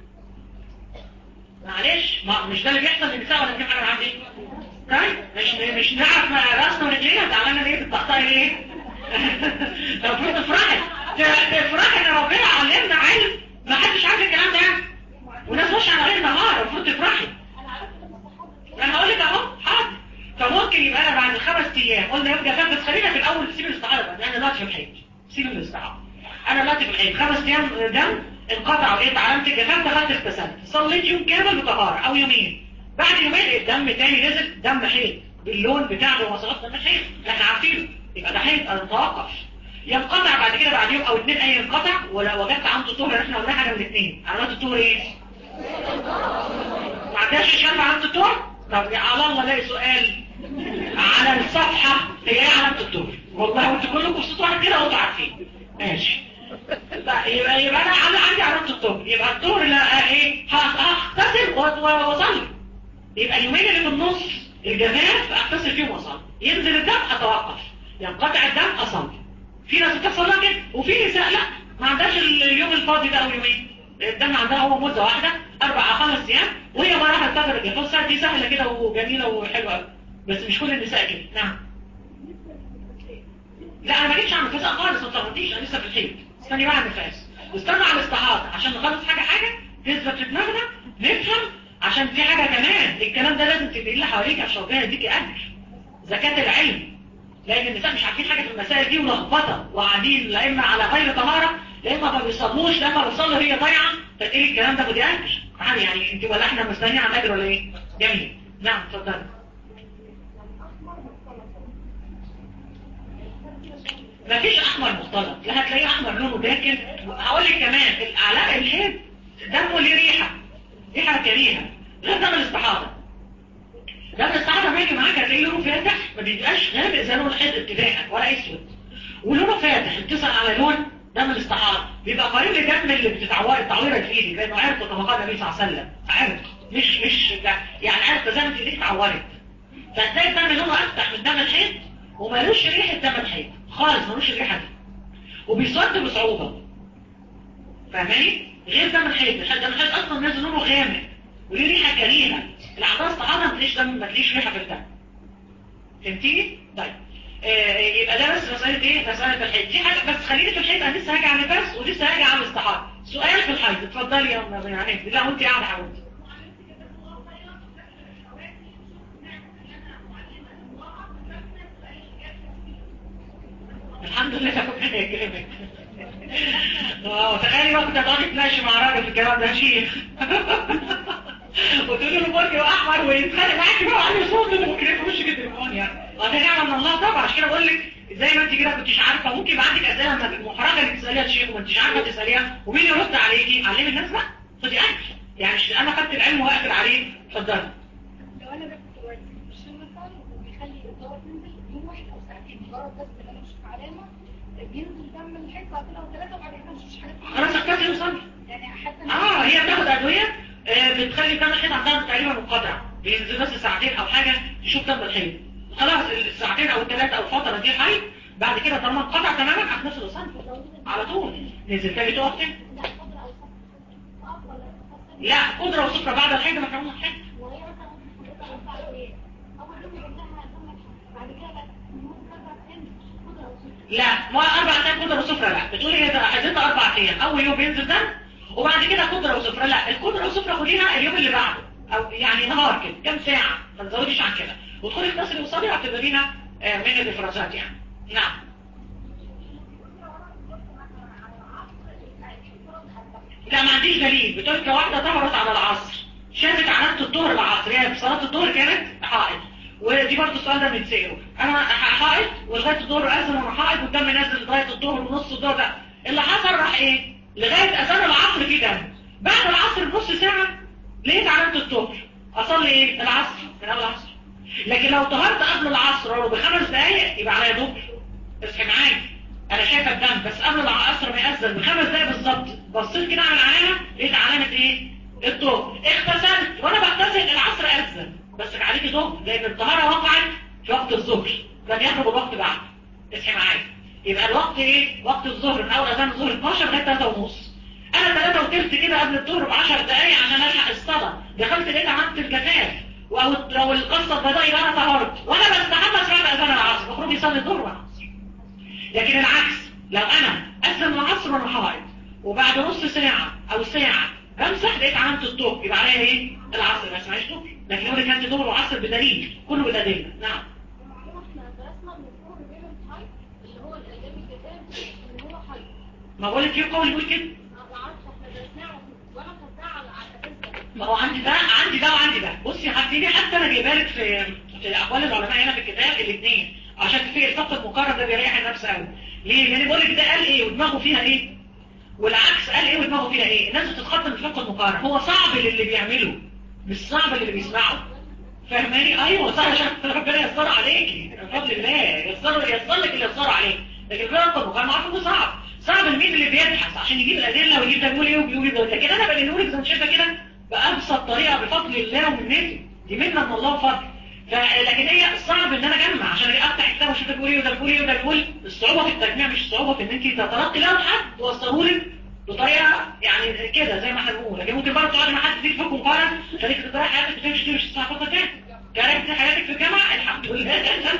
معلش ما مش ده اللي بيحصل للنساء ولا في حاجه عندي طيب مش مش نعرف راسنا ورجلينا زعلانه ليه بتقطعي ليه المفروض تفرحي تفرحي ان ربنا علمنا علم ما حدش عارف الكلام ده وناس مش على غير نهار المفروض تفرحي انا هقول لك اهو حاضر فممكن يبقى انا بعد خمس ايام قلنا يوم جفاف بس خلينا في الاول سيب الاستعاره بقى انا دلوقتي في الحيض سيب الاستعاره انا دلوقتي في الحيض خمس ايام دم انقطع ولقيت علامة الجفاف دخلت اغتسلت صليت يوم كامل بطهارة او يومين بعد يومين الدم تاني نزل دم حيض باللون بتاع بمواصفات دم الحيض اللي احنا عارفينه يبقى ده حيض توقف ينقطع بعد كده بعد يوم او اتنين اي ينقطع ولا وجدت عنده الطهر احنا قلنا حاجه من الاثنين علامات الطهر ايه؟ ما عندهاش اشكال علامه الطهر؟ طب على الله الاقي سؤال على الصفحه هي ايه علامه الطهر؟ والله انتوا كلكم في صوت واحد كده وانتوا عارفين ماشي لا يبقى يبقى انا عندي علامه الطهر يبقى الطهر لا ايه هغتسل واصلي يبقى اليومين اللي في النص الجفاف اغتسل فيهم واصلي ينزل الدم اتوقف ينقطع الدم اصلي في ناس بتحصل لها كده وفي نساء لا ما عندهاش اليوم الفاضي ده او يومين الدم عندها هو مده واحده اربع او خمس ايام وهي ما راحت تاخد الجفاف دي سهله كده وجميله وحلوه قوي بس مش كل النساء كده نعم لا انا ما جيتش اعمل نفاس خالص ما تلخبطيش انا لسه في الحيط استني بقى على النفاس واستنى على الاستحاضه عشان نخلص حاجه حاجه تثبت في دماغنا نفهم عشان في حاجه كمان الكلام ده لازم تبقي اللي حواليك عشان ربنا يديكي اجر زكاه العلم لان النساء مش عارفين حاجه في المسائل دي ولخبطه وقاعدين لا اما على غير طهاره لا اما ما بيصلوش لا اما بيصلوا هي ضايعه فتقولي الكلام ده بدي اجر يعني انت ولا احنا مستنيين على الاجر ولا ايه؟ جميل نعم اتفضلي مفيش احمر مختلط لا هتلاقيه احمر لونه داكن هقول لك كمان الاعلاء الحيض دمه ليه ريحه ريحه كريهه غير دم الاستحاضه دم الاستحاضه ما يجي معاك هتلاقيه لونه فاتح ما بيبقاش غامق زي لون الحيض ابتداء ولا اسود ولونه فاتح بتسال على لون دم الاستحاضه بيبقى قريب للدم اللي بتتعور التعويره في ايدك لانه عرق كما قال النبي صلى الله عليه وسلم عرق مش مش يعني عرق زي ما ايديك اتعورت فتلاقي الدم لونه افتح من دم الحيض ومالوش ريحه دم الحيض خالص ملوش الريحه دي وبيسود بصعوبه فاهماني غير دم الحيض الحيض دم الحيض اصلا نازل لونه غامق وليه ريحه كريهه الاعضاء الصحابه ما تلاقيش دم ما تلاقيش ريحه في الدم فهمتيني طيب آه يبقى ده بس مساله ايه مساله الحيض دي حاجه بس خليني في الحيض انا لسه هاجي على النفاس ولسه هاجي على الاستحاضه سؤال في الحيض اتفضلي يا ام يعني لا وانت قاعده حبيبتي الحمد لله ربنا يكرمك اه تخيلي بقى كنت هتقعدي تناقشي مع راجل في الكلام ده شيخ وتقولي له برجي واحمر ويتخانق معاكي بقى وعلي صوت وكده في وشك التليفون يعني اه ده نعمه من الله طبعا عشان كده بقول لك زي ما انت كده كنتش عارفه ممكن يبقى عندك اسئله محرجه انك تساليها الشيخ وما انتش عارفه تساليها ومين يرد عليكي علمي الناس بقى خدي اجر يعني مش انا خدت العلم واقفل عليه اتفضلي لو انا باخد دلوقتي مش مثلا وبيخلي الدواء تنزل يوم واحد او ساعتين مجرد بس ان انا مش علامه بينزل دم الحيض ساعتين او ثلاثه وبعد كده مش حاجات خلاص اكتفي وصلي يعني حتى اه هي بتاخد ادويه آه بتخلي دم الحيض عندها تقريبا منقطع بينزل بس ساعتين او حاجه تشوف دم الحيض خلاص الساعتين او الثلاثه او الفتره دي حي بعد كده طالما انقطع تماما هتنزل وصلي على طول نزل تاني تقف تاني لا قدره وسكر بعد الحيض ما كانوا حاجه وهي مثلا اول يوم عندها دم بعد كده بقى لا ما اربع ايام قدره وسفره لا بتقولي هي حيضتها اربع ايام اول يوم بينزل دم وبعد كده قدره وسفره لا القدره وسفره خديها اليوم اللي بعده او يعني نهار كده كام ساعه ما تزوديش عن كده وتدخلي تغسلي وصلي واعتبرينا من الافرازات يعني نعم لا ما عنديش دليل بتقول واحده ظهرت على العصر شافت علامه الظهر العصر هي في صلاه الظهر كانت حائض ودي برضه السؤال ده بنتساله انا حائض ولغايه الظهر اذن وانا حائض والدم نازل لغايه الظهر ونص الظهر ده اللي حصل راح ايه لغايه اذان العصر في دم بعد العصر بنص ساعه لقيت علامه الظهر اصلي ايه العصر من اول العصر لكن لو طهرت قبل العصر ولو بخمس دقايق يبقى عليا ظهر اصحي معايا انا شايفه الدم بس قبل العصر ما يأذن بخمس دقايق بالظبط بصيت كده على العلامه لقيت علامه ايه الظهر اغتسلت وانا بغتسل العصر اذن بس عليكي ظهر لان الطهاره وقعت في وقت الظهر لم يخرج الوقت بعد اصحي معايا يبقى الوقت ايه وقت الظهر من اول اذان الظهر 12 لغايه 3 ونص انا 3 وثلث كده قبل الظهر ب 10 دقايق عشان الحق الصلاه دخلت لقيت علامه الجفاف او لو القصه البيضاء يبقى انا طهرت وانا بستحمى ساعه اذان العصر المفروض يصلي الظهر والعصر لكن العكس لو انا اذن العصر وانا حائض وبعد نص ساعه او ساعه بمسح لقيت علامه الظهر يبقى عليها ايه العصر ما اسمهاش ظهر لكن لو كانت ظهر وعصر بدليل كله بالادله نعم ما بقول لك ايه قول يقول كده ما هو عندي ده عندي ده وعندي ده بصي هتيجي حتى انا جايبها لك في في اقوال العلماء هنا في الكتاب الاثنين عشان تفكر الفقه المقارن ده بيريح النفس قوي ليه لان بقول لك ده قال ايه ودماغه فيها ايه والعكس قال ايه ودماغه فيها ايه الناس بتتخطى من الفقه المقارن هو صعب اللي بيعمله مش صعب اللي بيسمعه فاهماني ايوه صح عشان ربنا ييسر عليكي بفضل الله ييسر ييسر لك اللي ييسر عليك لكن الفقه المقارن معروف انه صعب صعب المين اللي بيبحث عشان يجيب الادله ويجيب ده بيقول ايه وبيقول ايه لكن انا بقول لك زي ما شايفه كده بأبسط طريقة بفضل الله ومنته دي منة من الله وفضل لكن هي صعب ان انا اجمع عشان افتح كتاب واشوف ده بيقول ايه وده بيقول ايه وده بيقول الصعوبة في التجميع مش الصعوبة في ان انت تتلقي لها حد توصله لك بطريقة يعني كده زي ما احنا بنقول لكن ممكن برضه تقعد مع حد تديك فوق مقارن تخليك تضيع حياتك وتمشي تمشي تسمع فوق تاني كرهت حياتك في الجامعة الحمد لله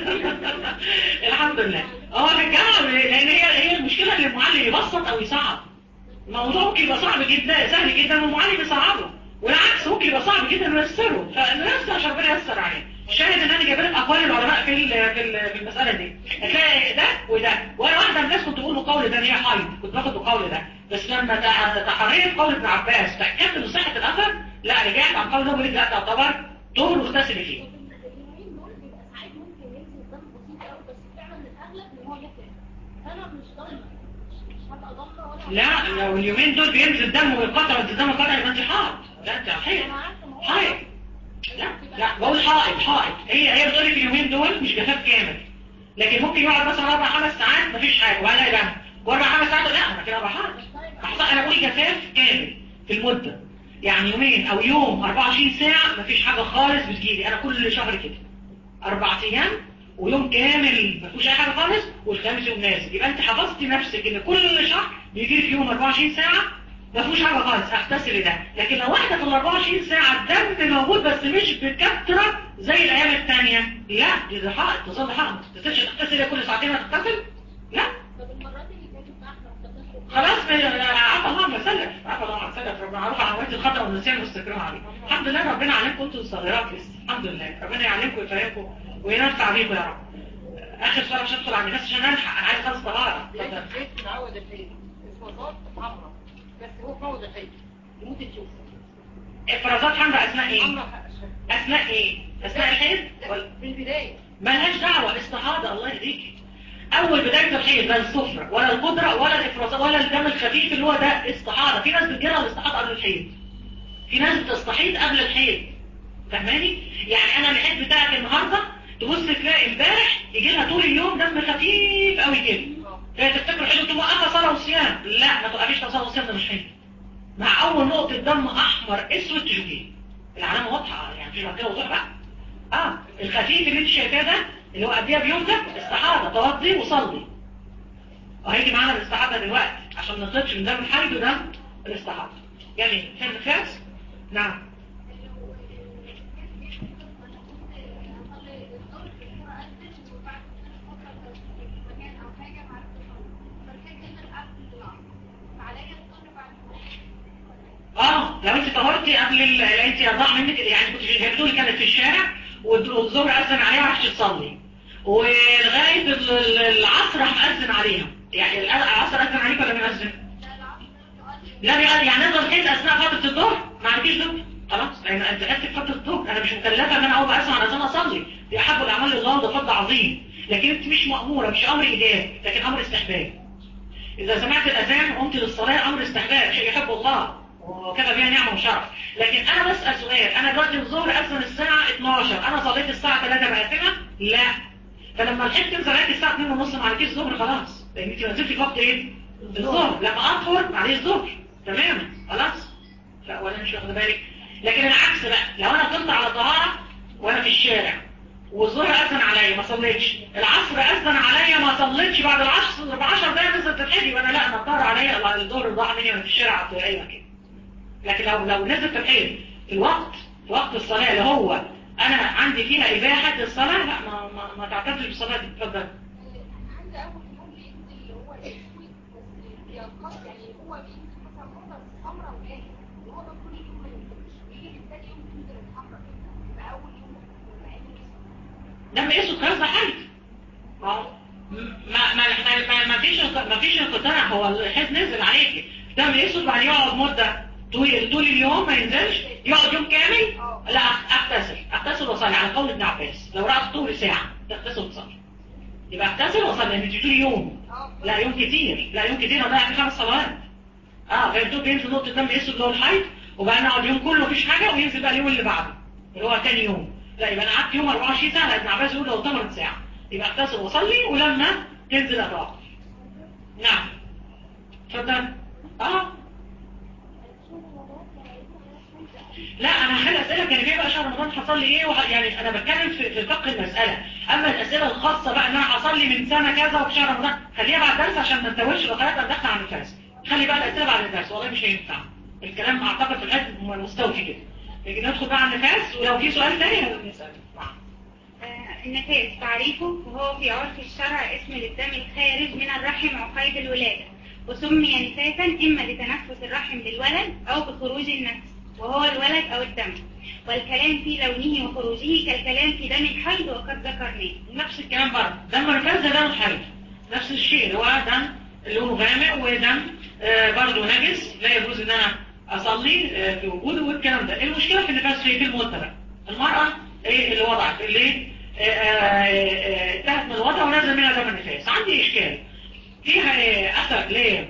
الحمد لله اه في الجامعة لان هي هي المشكلة ان المعلم يبسط او يصعب الموضوع ممكن يبقى صعب جدا سهل جدا والمعلم يصعبه والعكس ممكن يبقى صعب جدا ويسره فالناس عشان ربنا ييسر عليه شاهد ان انا جايب لك اقوال العلماء في في المساله دي هتلاقي ده وده وانا واحده من الناس كنت بقول بقول ده هي حيض كنت باخد بقول ده بس لما تحريت قول ابن عباس تاكدت من صحه الاثر لا رجعت عن قول ده وقلت لا تعتبر طهر واغتسل فيه اليومين دول بيبقى ساعات ممكن ينزل دم بسيط قوي بس فعلا الاغلب ان هو يفرق انا مش ضامنه مش هبقى ضامنه ولا لا لو اليومين دول بينزل دم وينقطع وانت دم ينقطع يبقى انت حائض لا انت حائض انا عارفه ما هو حائض لا لا بقول حائض حائض هي هي بتقول لك اليومين دول مش جفاف كامل لكن ممكن يقعد مثلا اربع خمس ساعات مفيش حاجه ولا دم واربع خمس ساعات لا انا كده بحائض أحسن انا بقول جفاف كامل في المده يعني يومين او يوم 24 ساعه مفيش حاجه خالص بتجيلي انا كل شهر كده اربع ايام ويوم كامل ما فيهوش اي حاجه خالص والخامس يوم نازل يبقى انت حفظتي نفسك ان كل شهر بيجي لك يوم 24 ساعه ما فيهوش حاجه خالص اغتسلي ده لكن لو واحده في ال 24 ساعه الدم موجود بس مش بكثره زي الايام الثانيه لا دي ده حق تصل حق ما تغتسلش تغتسلي كل ساعتين هتغتسل لا طب المرات اللي فاتت بقى احنا افتكرنا خلاص عفا الله ما سلف عفا الله ما سلف معروف عن عملية الخطأ والنسيان والاستكرام عليه الحمد لله ربنا علمكم انتم الصغيرات لسه الحمد لله ربنا يعلمكم ويفهمكم وينفع بيكم يا رب اخر سؤال عشان ادخل على الناس عشان الحق انا عايز خلص طهاره اتفضل الحيط معود الحيط افرازات حمراء بس هو فوض الحيط يموت تشوف افرازات حمراء اثناء ايه حمراء اثناء ايه اثناء الحيض ولا- في البداية ملهاش دعوه استحاضه الله يهديكي اول بدايه الحيض لا الصفرة ولا القدره ولا الافرازات ولا الدم الخفيف اللي هو ده استحاضه في ناس بتجيلها الاستحاضه قبل الحيض في ناس بتستحيض قبل الحيض فاهماني يعني انا الحيض بتاعك النهارده تبص تلاقي امبارح يجي لها طول اليوم دم خفيف قوي كده فهي تفتكر حلو تقوم واقفه صلاه وصيام لا ما توقفيش صلاه وصيام ده مش حلو مع اول نقطه دم احمر اسود تشوفيه العلامه واضحه يعني في كده وضوح بقى اه الخفيف اللي انت شايفاه ده اللي هو قبلها بيوم ده استحاضه توضي وصلي وهيجي معانا الاستحاضه دلوقتي عشان ما نطلبش من دم الحيض ودم الاستحاضه جميل فين النفاس نعم اه لو انت طهرتي قبل ال- انت ضاع منك يعني كنت في بتقولي كانت في الشارع والظهر اذن عليها وراحت تصلي ولغايه ال- ال- العصر راح مأذن عليها يعني ال- العصر اذن عليك ولا مأذن؟ لا بيقال يعني نقدر نحيد اثناء فتره الظهر ما عندكيش ظهر خلاص لان انت قعدت في فتره الظهر انا مش مكلفه ان انا اول ما اسمع الاذان اصلي دي احب الاعمال لله وده فضل عظيم لكن انت مش ماموره مش امر ايجاب لكن امر استحباب إذا سمعت الأذان وقمت للصلاة أمر استحباب شيء يحب الله وكذا بها نعمة وشرف لكن أنا بسأل سؤال أنا دلوقتي الظهر أذن الساعة 12 أنا صليت الساعة 3 مقاسمة لا فلما الحين تنزل عليك الساعة 2 ونص ما عليكيش الظهر خلاص لأن أنت ما نزلتي في وقت إيه؟ الظهر لما أطهر عليه الظهر تماما خلاص لا ولا مش واخد بالك لكن العكس بقى لو أنا كنت على طهارة وأنا في الشارع والظهر أذن عليا ما صليتش العصر أذن عليا ما صليتش بعد العصر ب 10 دقايق نزلت الحيض وانا لا انا الظهر عليا الظهر ضاع مني وانا في الشارع في اي مكان لكن لو لو نزلت الحيض في الوقت في وقت الصلاة اللي هو انا عندي فيها اباحة الصلاة لا ما ما, ما تعتبرش بالصلاة دي اتفضل انا عندي اول يوم بينزل اللي هو الاسود بس بينقص يعني هو بينزل مثلا نقطه حمراء وجاهز وهو ده كل يوم ما ينزلش بيجي من تاني يوم تنزل الحمراء يبقى اول يوم يبقى عين لما يقصد خلاص ده حيض ما هو ما ما ما ما ما فيش ما فيش انقطاع هو الحيض نزل عليك لما يقصد بعد يقعد مدة طول طول اليوم ما ينزلش يقعد يوم كامل لا اغتسل اغتسل واصلي على قول ابن عباس لو رأت طول ساعة تغتسل وتصلي يبقى اغتسل واصلي لان انت بتقولي يوم لا يوم كتير لا يوم كتير هضيع فيه خمس صلوات اه فيبدو بينزل نقطة دم اسود اللي هو الحيض وبقى نقعد يوم كله مفيش حاجة وينزل بقى اليوم اللي بعده اللي هو تاني يوم لا يبقى انا قعدت يوم 24 ساعة لان ابن عباس يقول لو ثمرت ساعة يبقى اغتسل واصلي ولما تنزل اتوقف نعم اتفضل اه لا انا هحل اسئله جانبيه بقى شهر رمضان حصل لي ايه وح... يعني انا بتكلم في, في فقه المساله اما الاسئله الخاصه بقى ان انا حصل لي من سنه كذا وفي شهر رمضان خليها بعد الدرس عشان ما نتوهش لغايه ما ندخل على النفاس خلي بقى الاسئله بعد الدرس والله مش هينفع الكلام اعتقد في الحد مستوفي كده لكن ندخل بقى على النفاس ولو في سؤال تاني نسال آه، النفاس تعريفه وهو في عرف الشرع اسم للدم الخارج من الرحم عقيد الولادة وسمي نفاسا إما لتنفس الرحم للولد أو بخروج النفس وهو الولد أو الدم والكلام في لونه وخروجه كالكلام في دم الحيض وقد ذكرناه نفس الكلام برضه دم النفاس ده دم الحيض نفس الشيء اللي هو دم لونه غامق ودم آه برضه نجس لا يجوز ان انا اصلي آه في وجوده والكلام ده المشكله في النفاس في في المده بقى المراه ايه اللي وضعت اللي آه، آه، انتهت من الوضع ونزل منها دم النفاس عندي اشكال فيها آه، اثر ليه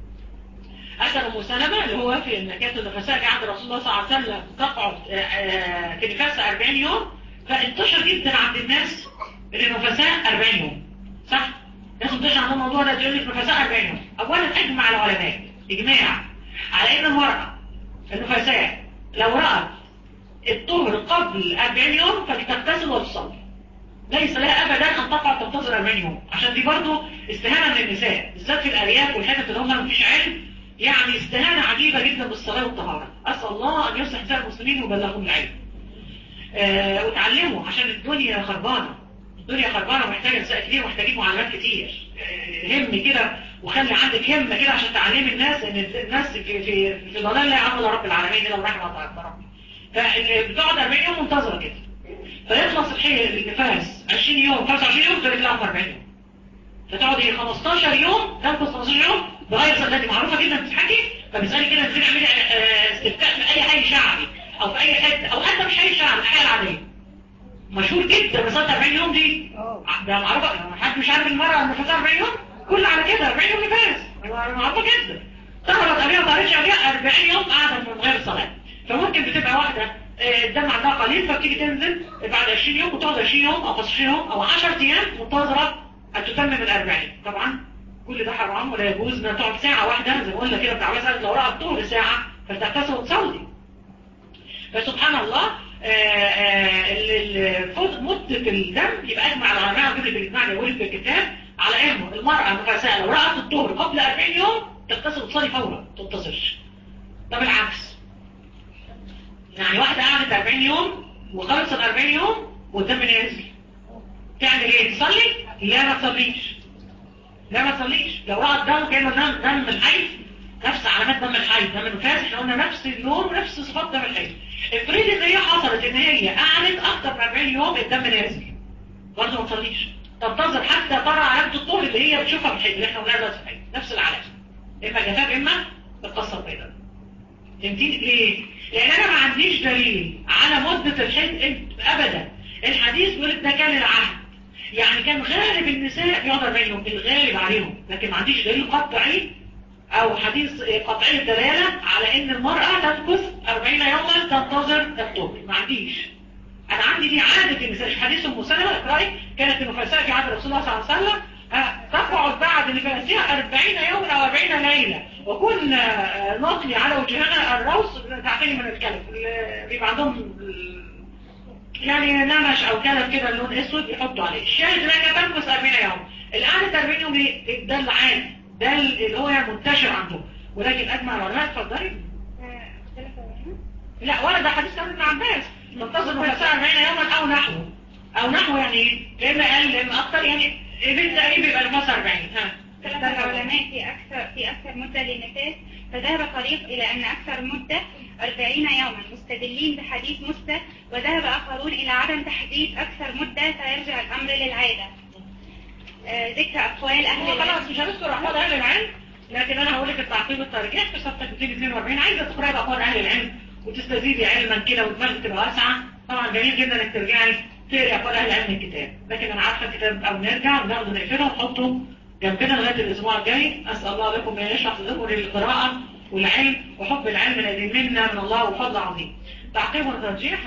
أثر أم سلمة اللي هو في إن كانت النفساء في عهد رسول الله صلى الله عليه وسلم تقعد آه، آه، في نفاسها 40 يوم فانتشر جدا عند الناس إن النفساء 40 يوم صح؟ الناس انتشر عندهم الموضوع ده يقول لك نفساء 40 يوم أولا أجمع العلماء إجماع على إن المرأة النفساء لو رأت الطهر قبل 40 يوم فلتغتسل وتصلي ليس لها ابدا ان تقع تنتظر 40 يوم عشان دي برضو استهانه من النساء بالذات في الارياف والحتت اللي هم مفيش علم يعني استهانه عجيبه جدا بالصلاه والطهاره اسال الله ان يصلح نساء المسلمين ويبلغهم العلم آه وتعلموا عشان الدنيا خربانه الدنيا خربانه ومحتاجه نساء كتير ومحتاجين معلومات كتير آه هم كده وخلي عندك همه كده عشان تعلمي الناس ان الناس في في في ضلال لا يعلم الا رب العالمين الا رحمه ربي فبتقعد 40 يوم منتظره كده فيخلص الحيل النفاس 20 يوم 25 يوم تبقى لها 40 يوم فتقعد ايه 15 يوم تنقص 15 يوم بغير صلاة دي معروفة جدا بتتحكي فبتسألي كده ازاي اعملي آه، استفتاء في اي حي شعبي او في اي حته او حتى مش حي شعبي الحياة العادية مشهور جدا مسألة 40 يوم دي ده معروفة حد مش عارف المرأة النفاس 40 يوم كل على كده 40 يوم نفاس معروفة جدا طهرت عليها ما طهرتش عليها 40 يوم قاعدة من غير صلاة فممكن بتبقى واحدة آه، الدم عندها قليل فبتيجي تنزل بعد 20 يوم وتقعد 20 يوم او 15 يوم او 10 ايام منتظرة ان تتمم ال 40 طبعا كل ده حرام ولا يجوز انها تقعد ساعة واحدة زي ما قلنا كده بتاع مثلا لو رأت طول ساعة فتغتسل وتصلي فسبحان الله آه، آه، ال- ال- فوز- مدة الدم يبقى اجمع العلماء وجبت الاجماع اللي يقول في الكتاب على انه المرأة النفساء لو رأت الطهر قبل 40 يوم تغتسل وتصلي فورا ما تنتظرش طب العكس يعني واحدة قعدت 40 يوم وخلص ال 40 يوم والدم نازل تعمل ايه تصلي لا ما تصليش لا ما تصليش لو رأت دم كانه دم دم الحيض نفس علامات دم الحيض دم النفاس احنا قلنا نفس اللون ونفس صفات دم الحيض افرضي ان هي حصلت ان هي قعدت اكتر من 40 يوم الدم نازل برضه ما تصليش تنتظر حتى ترى علامة الطهر اللي هي بتشوفها في الحيض اللي احنا قلناها دلوقتي في الحيض نفس العلامة اما جفاف اما بتكسر بيضاء فهمتيني ليه؟ لان انا ما عنديش دليل على مدة الحيض ابدا الحديث بيقول ده كان العهد يعني كان غالب النساء بيقعد 40 يوم الغالب عليهم لكن ما عنديش دليل قطعي او حديث قطعي الدلالة على ان المرأة تمكث 40 يوما تنتظر الطهر ما عنديش انا عندي دي عادة النساء حديث ام سلمة اقرأي كانت النفساء في عهد رسول الله صلى الله عليه وسلم آه، تقعد بعد نفاسها 40 يوما او 40 ليلة وكنا آه، نطلي على وجهنا الروس تعتني من الكلب اللي بيبقى عندهم يعني نمش او كلب كده لون اسود يحطوا عليه الشاهد انها كانت تنقص 40 يوم القعدة 40 يوم ايه ده العام ده اللي هو منتشر عندهم ولكن اجمع العلماء اتفضلي آه، اختلف بينهم. لا ولا ده حديث كان ابن عباس منتظر نفسها 40 يوما او نحوه او نحوه يعني ايه لان قال لان اكتر يعني بالتقريب يبقى نفسها 40 ها اختلف العلماء في أكثر في أكثر مدة للنفاس فذهب فريق إلى أن أكثر مدة 40 يوما مستدلين بحديث مسلم وذهب آخرون إلى عدم تحديد أكثر مدة فيرجع الأمر للعادة آه، ذكر أقوال أهل هو خلاص العلم مش هنذكر احوال اهل العلم لكن انا هقول لك التعقيب الترجيح في صفحه 242 عايزه تقراي باقوال اهل العلم وتستزيدي علما كده ودماغك تبقى واسعه طبعا جميل جدا انك ترجعي تقري اقوال اهل العلم من الكتاب لكن انا عارفه الكتاب او نرجع وناخده نقفله ونحطه جنبنا لغايه الاسبوع الجاي اسال الله لكم ان يشرح صدوركم للقراءه والعلم وحب العلم الذي منا من الله وفضل عظيم تعقيب وترجيح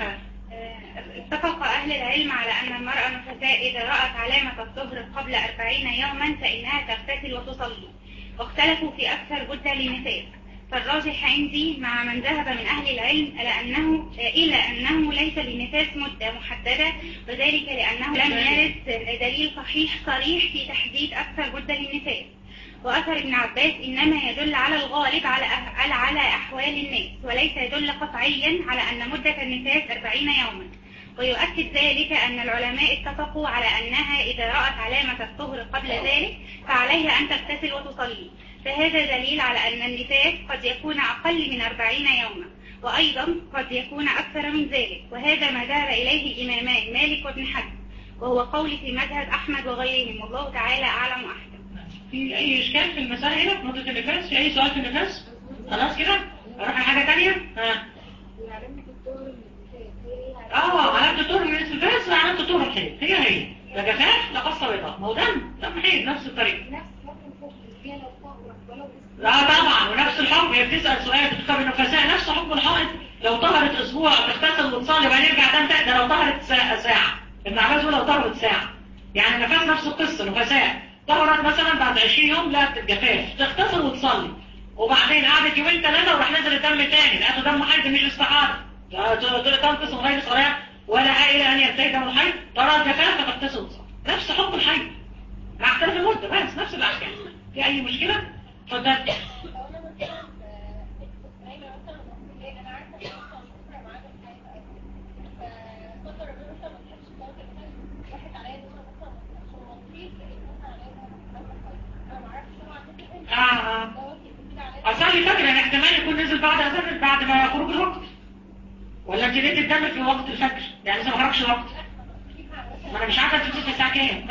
اتفق أهل العلم على أن المرأة النفساء إذا رأت علامة الطهر قبل أربعين يوما فإنها تغتسل وتصلي واختلفوا في أكثر جدة للنساء فالراجح عندي مع من ذهب من أهل العلم إلى أنه, إلى أنه ليس للنفاس مدة محددة وذلك لأنه لم يرد دليل صحيح صريح في تحديد أكثر جدة للنفاس وأثر ابن عباس إنما يدل على الغالب على على على أحوال الناس وليس يدل قطعيا على أن مدة النفاس 40 يوما ويؤكد ذلك أن العلماء اتفقوا على أنها إذا رأت علامة الطهر قبل ذلك فعليها أن تغتسل وتصلي فهذا دليل على أن النفاس قد يكون أقل من 40 يوما وأيضا قد يكون أكثر من ذلك وهذا ما ذهب إليه الإمامان مالك وابن حزم وهو قول في مذهب أحمد وغيرهم والله تعالى أعلم وأحكم في اي اشكال في المسائل هنا في نقطه النفاس في اي سؤال في النفاس خلاص كده اروح على حاجه ثانيه ها علامة الطهر النساء اه علامه الطهر من النفاس وعلامه الطهر الحيض هي هي لا جفاف لا قصه بيضاء ما هو دم دم حيض نفس الطريقه نفس ممكن تكون فيها لو طهرت ولو لا طبعا ونفس الحكم هي بتسال سؤال بتختار النفساء نفس حكم الحائض لو طهرت اسبوع تغتسل وتصلي وبعدين يرجع دم تاني ده لو طهرت ساعه ساعه ابن عباس بيقول لو طهرت ساعه يعني النفاس نفس القصه نفساء طهرت مثلا بعد 20 يوم لا جفاف تغتسل وتصلي وبعدين قعدت يومين ثلاثه وراح نزل الدم تاني لقيته دم حيض مش استحاضه تنقص من غير صلاه ولا الى ان ينتهي دم الحيض ترى جفاف فتغتسل وتصلي نفس حكم الحيض مع اختلاف المده بس نفس الاحكام في اي مشكله اتفضل لو انا مثلا نايمه مثلا وممكن ايه انا عارفه ان مثلا بكره ميعاد الحياه فقدر ربنا مثلا ما تحبش صلاه الفجر راحت عليا ان انا مثلا عشان ما اطيق لقيت مثلا عليا ان انا ما اعرفش طبعا اه اه دوت كده عليا اصلي فاكره ان احتمال يكون نزل بعد اذان بعد ما يخرج الوقت ولا انت لقيت الدم في وقت الفجر يعني لسه ما خرجش الوقت ما انا مش عارفه انت بتصحي الساعه كام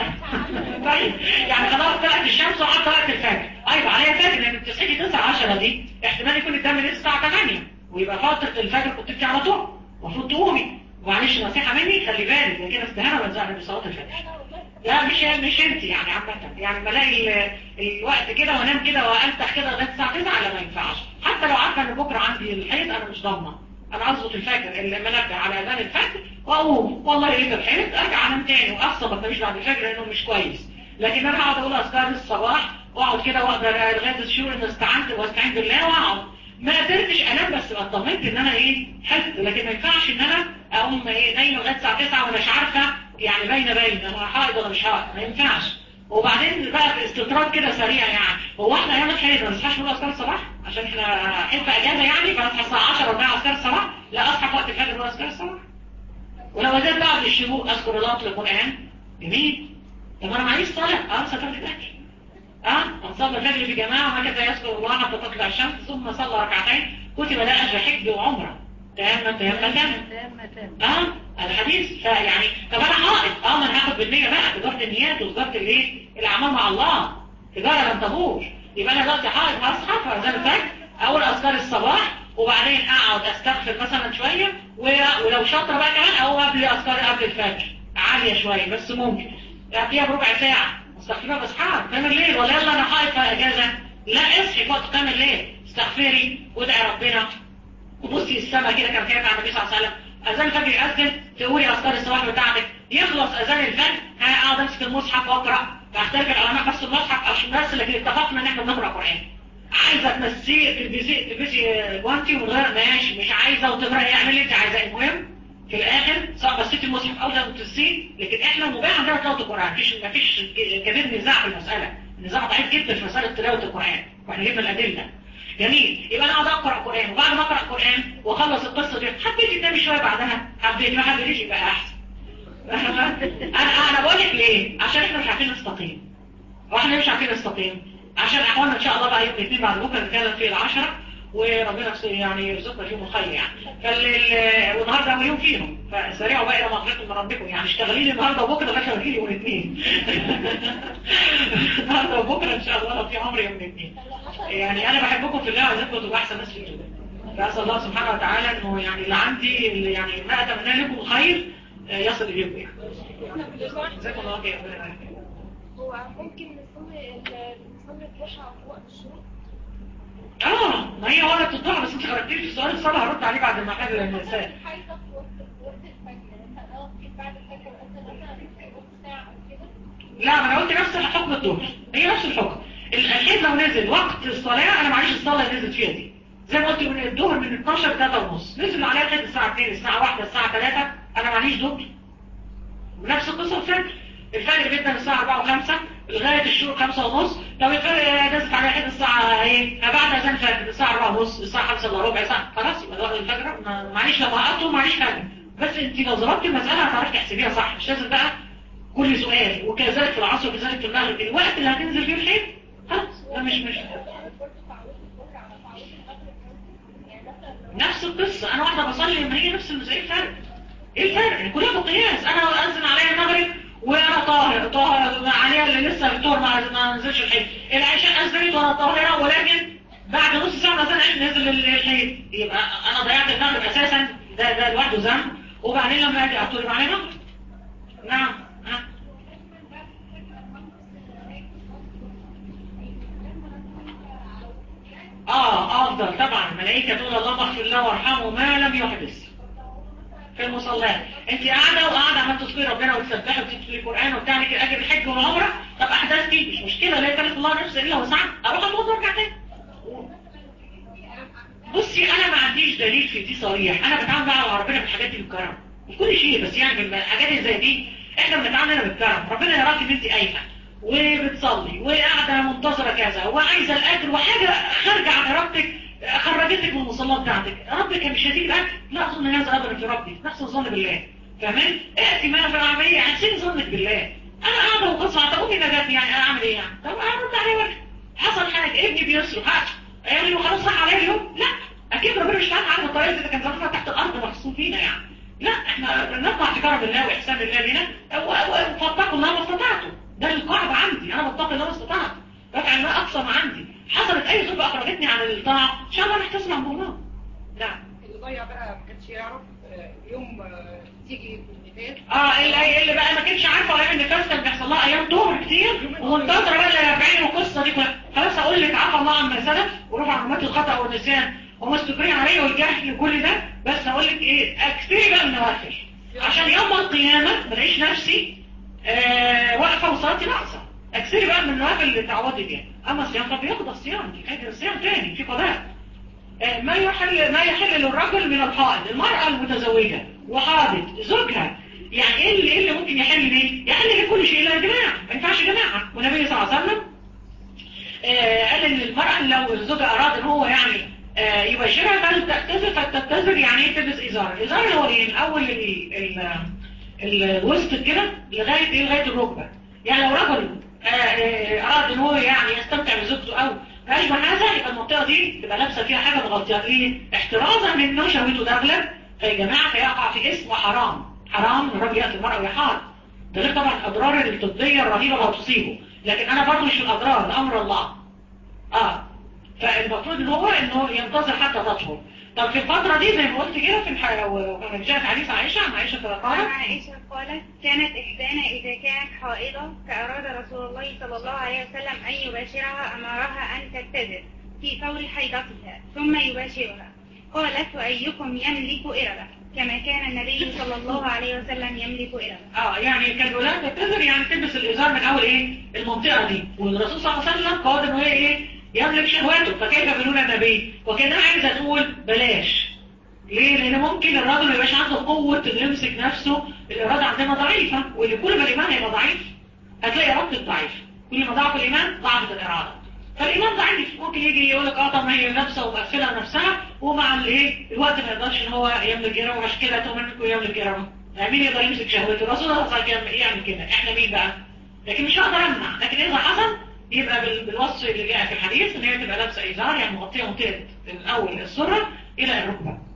طيب يعني خلاص طلعت الشمس وقعدت وقت الفجر ايوه عليا فاكر ان بتصحي 9 10 دي احتمال يكون الدم نزل الساعه 8 ويبقى فتره الفجر كنت انت على طول المفروض تقومي معلش نصيحه مني خلي بالك ده كده استهانه بنزعل بصلاه الفجر لا مش مش انت يعني عامه يعني بلاقي ال- الوقت كده وانام كده والتح كده لغايه الساعه 9 لا ما ينفعش حتى لو عارفه ان بكره عندي الحيض انا مش ضامنه انا اظبط الفجر المنبه على اذان الفجر واقوم والله لقيت الحيض ارجع انام تاني واصلا ما تنامش بعد الفجر لانه مش كويس لكن انا اقعد اقول اذكار الصباح واقعد كده واقدر لغايه الشهور ان استعنت واستعين بالله واقعد ما قدرتش انام بس بقى اطمنت ان انا ايه حفظ لكن ما ينفعش ان انا اقوم ايه نايمه لغايه الساعه 9 وانا مش عارفه يعني باينه باينه انا حائض ولا مش حائض ما ينفعش وبعدين بقى استطراد كده سريع يعني هو احنا ايام الحيض ما نصحاش نقول اذكار الصباح عشان احنا حته اجازه يعني فنصحى الساعه 10 ونعمل اذكار الصباح لا اصحى في وقت الفجر ونقول اذكار الصباح ولو زاد بعد الشروق اذكر الله في القران جميل طب انا معيش صلاه اه صلاه الفجر اه من صلى الفجر في جماعه وهكذا يذكر الله حتى تطلع الشمس ثم صلى ركعتين كتب له اجر حج وعمره تمام تمام تمام اه الحديث فيعني طب انا حائط اه ما انا هاخد بالنية بقى تجارة النيات وتجارة الايه الاعمال مع الله تجارة لن تبور يبقى انا دلوقتي حائط هصحى في اذان الفجر اول اذكار الصباح وبعدين اقعد استغفر مثلا شوية و- ولو شاطرة بقى كمان او قبل اذكار قبل الفجر عالية شوية بس ممكن فيها بربع ساعة استغفرها بصحاب قيام الليل ولا يلا انا حائط في اجازة لا اصحي في وقت قيام الليل استغفري وادعي ربنا وبصي السماء كده كان كان على النبي صلى الله عليه وسلم اذان الفجر يأذن تقولي اذكار الصباح بتاعتك يخلص اذان الفجر ها اقعد امسك المصحف واقرا فاختلف العلماء بس المصحف عشان بس لكن اتفقنا ان احنا بنقرا قران عايزه تمسيه تلبسي تلبسي جوانتي من غير ماشي مش عايزه وتقراي اعملي اللي انت عايزاه المهم في الاخر سواء بسيتي المصحف او لو تمسيه لكن احنا مباح عندنا تلاوه القران مفيش مفيش كبير نزاع في المساله النزاع ضعيف جدا في مساله تلاوه القران واحنا جبنا الادله جميل يبقى انا اقعد اقرا قران وبعد ما اقرا قران واخلص القصه دي حبيت تنامي شويه بعدها حبيت ما حبيتش يبقى احسن انا انا بقول لك ليه عشان احنا مش عارفين نستقيم واحنا مش عارفين نستقيم عشان احوالنا ان شاء الله بقى يوم الاثنين بعد بكره نتكلم فيه العشرة وربنا يعني يرزقنا فيهم الخير يعني فال والنهارده النهارده اول يوم فيهم فسارعوا بقى الى مغفرة من ربكم يعني اشتغلي لي النهارده وبكره لغايه لما تيجي يوم الاثنين النهارده وبكره ان شاء الله لو في عمر يوم الاثنين يعني انا بحبكم في الله وعايزكم تبقوا احسن ناس في الدنيا فاسال الله سبحانه وتعالى انه يعني اللي عندي اللي يعني ما اتمنى لكم الخير آه، يصل اليكم يعني جزاكم الله خير ربنا يبارك فيك. هو ممكن نصلي ال- نصلي الضحى في وقت الشروق اه ما هي وقت الضحى بس انت خرجتيش في سؤال الصلاه هرد عليه بعد ما حاجه للنساء حاجة في وقت وقت الفجر يعني لو جيت بعد الفجر مثلا مثلا في نص ساعة أو كده لا ما انا قلت نفس الحكم الظهر هي نفس الحكم الحيض لو نزل وقت الصلاه انا معيش الصلاه اللي نزلت فيها دي زي ما قلت من الظهر من 12 ل 3 ونص نزل عليها لغايه الساعه 2 الساعه 1 الساعه 3 انا معيش ظهر ونفس القصه الفجر الفجر بيبدا من الساعه 4 و5 لغايه الشروق 5 ونص لو الفجر نزلت عليها حيض الساعه ايه بعد اذان الفجر الساعه 4 ونص الساعه 5 الا ربع ساعه خلاص يبقى وقت الفجر ما- معلش لو وقفته معلش حاجه بس انت لو ظبطت المساله هتعرفي تحسبيها صح مش لازم بقى كل سؤال وكذلك في العصر وكذلك في المغرب الوقت اللي هتنزل فيه الحيض خلاص ده مش مش برضه تعويض الظهر على تعويض المغرب برضه. يعني مثلا لو نفس القصة أنا واحدة بصلي ما هي نفس المسائل الفرق إيه الفرق؟ كلها بقياس أنا أذن عليا المغرب وأنا طاهر طاهر عليها اللي لسه الدور ما ما نزلش الحيض العشاء أذنت وأنا طاهرة ولكن بعد نص ساعة مثلا عشان نزل الحيض يبقى أنا ضيعت المغرب أساسا ده ده لوحده ذنب وبعدين لما أجي أطلب عليه مغرب نعم ها. اه افضل طبعا الملائكه تقول اللهم اغفر له وارحمه ما لم يحدث في المصلات انت قاعده وقاعده عمال تذكري ربنا وتسبحي وتكتبي القران وبتاع لك اجر الحج والعمره طب احداثتي مش مشكله لا يكلف الله نفسا الا وسعها اروح اتوضى وارجع تاني بصي انا ما عنديش دليل في دي صريح انا بتعامل مع ربنا في الحاجات دي بالكرم في كل شيء بس يعني في الحاجات اللي زي دي احنا بنتعامل هنا بالكرم ربنا يراك ان انت قايمه وبتصلي وقاعده منتظره كذا وعايزه الاجر وحاجه خارجه عن ارادتك خرجتك من المصلاه بتاعتك ربك مش هديك الاجر لا اظن هذا ابدا في ربي نحسن الظن بالله فاهمين ائتي ما في عمليه احسن ظنك بالله انا قاعده وقصه طب امي نجاتني يعني اعمل ايه يعني طب ارد عليه وجه حصل حاجه ابني بيصرف ها يعني له خلاص صح عليه اليوم لا اكيد ربنا مش فاهم عنه الطريقه دي ده كان زمانها تحت الارض مخصوم فينا يعني لا احنا نطلع في كرم الله واحسان الله لنا وفاتقوا الله ما استطعتم ده القاعده عندي انا بتقي الله ما استطعت بفعل ما اقصى ما عندي حصلت اي ظروف اخرجتني عن الطاعه ان شاء الله نحتسب عند الله نعم اللي ضيع بقى ما كانش يعرف آه، يوم آه، تيجي في النفاس اه اللي, اللي بقى ما كانش عارفه ايام النفاس كان بيحصل لها ايام طهر كتير ومنتظره بقى ال 40 والقصه دي كلها خلاص اقول لك عفى الله عما سلف ورفع عمات الخطا والنسيان وما استكرين عليه والجهل وكل ده بس اقول لك ايه اكثري بقى النوافل عشان يوم القيامه ما الاقيش نفسي آه واقفه وصلاتي ناقصه اكثري بقى من النوافل اللي تعوضي بيها اما الصيام طب يقضى الصيام دي حاجه الصيام تاني في قضاء آه، ما يحل ما يحل للرجل من الحائض المرأة المتزوجة وحاضت زوجها يعني ايه اللي, إيه اللي ممكن يحل ليه يحل لكل شيء الا الجماعة ما ينفعش جماعة والنبي صلى الله عليه وسلم آه، قال ان المرأة لو الزوج اراد ان هو يعني آه، يباشرها فلتعتذر فلتعتذر يعني ايه تلبس ازار الازار اللي هو ايه من اول ال- ال- ال- الوسط كده لغاية ايه لغاية الركبة يعني لو رجل آه، آه، اراد ان هو يعني يستمتع بزوجته او ما اشبه هذا يبقى المنطقة دي تبقى لابسة فيها حاجة مغطية ليه احترازا من انه شهوته داخلة فيا جماعة فيقع في اسم وحرام حرام ان الراجل يأتي المرأة ويحار ده غير طبعا الاضرار الطبية الرهيبة اللي هتصيبه لكن انا برضه مش في الاضرار ده امر الله اه فالمفروض ان هو انه ينتظر حتى تطهر طب في الفترة دي زي ما قلت كده في الحياة وكان جاءت حديث عائشة عن عائشة عن قالت عائشة قالت كانت إحدانا إذا كانت حائضة فأراد رسول الله صلى الله عليه وسلم أن يباشرها أمرها أن تتزر في فور حيضتها ثم يباشرها قالت وأيكم يملك إربة كما كان النبي صلى الله عليه وسلم يملك إربة اه يعني كان يقول لها تتزر يعني تلبس الازار من اول ايه المنطقة دي والرسول صلى الله عليه وسلم قال انه هي ايه يملك شهواته فكيف بنون النبي وكانها عايزة تقول بلاش ليه؟ لأن ممكن الراجل ما يبقاش عنده قوة إنه يمسك نفسه الإرادة عندنا ضعيفة واللي كل ما الإيمان هيبقى ضعيف هتلاقي إرادتك ضعيفة كل ما ضعف الإيمان ضعفت الإرادة فالإيمان ضعيف ممكن يجي يقول لك اه طب ما هي نفسه ومقفلة نفسها ومع الايه الوقت ما يقدرش ان هو يملك إرادة ومش كده تؤمن منكم يملك إرادة يعني مين يقدر يمسك شهوته الرسول صلى الله عليه وسلم يعمل كده احنا مين بقى لكن مش هقدر امنع لكن اذا حصل يبقى بال- بالوصف اللي جاء في الحديث ان هي تبقى لابسه ازار يعني مغطيه منطقه الاول السره الى الركبه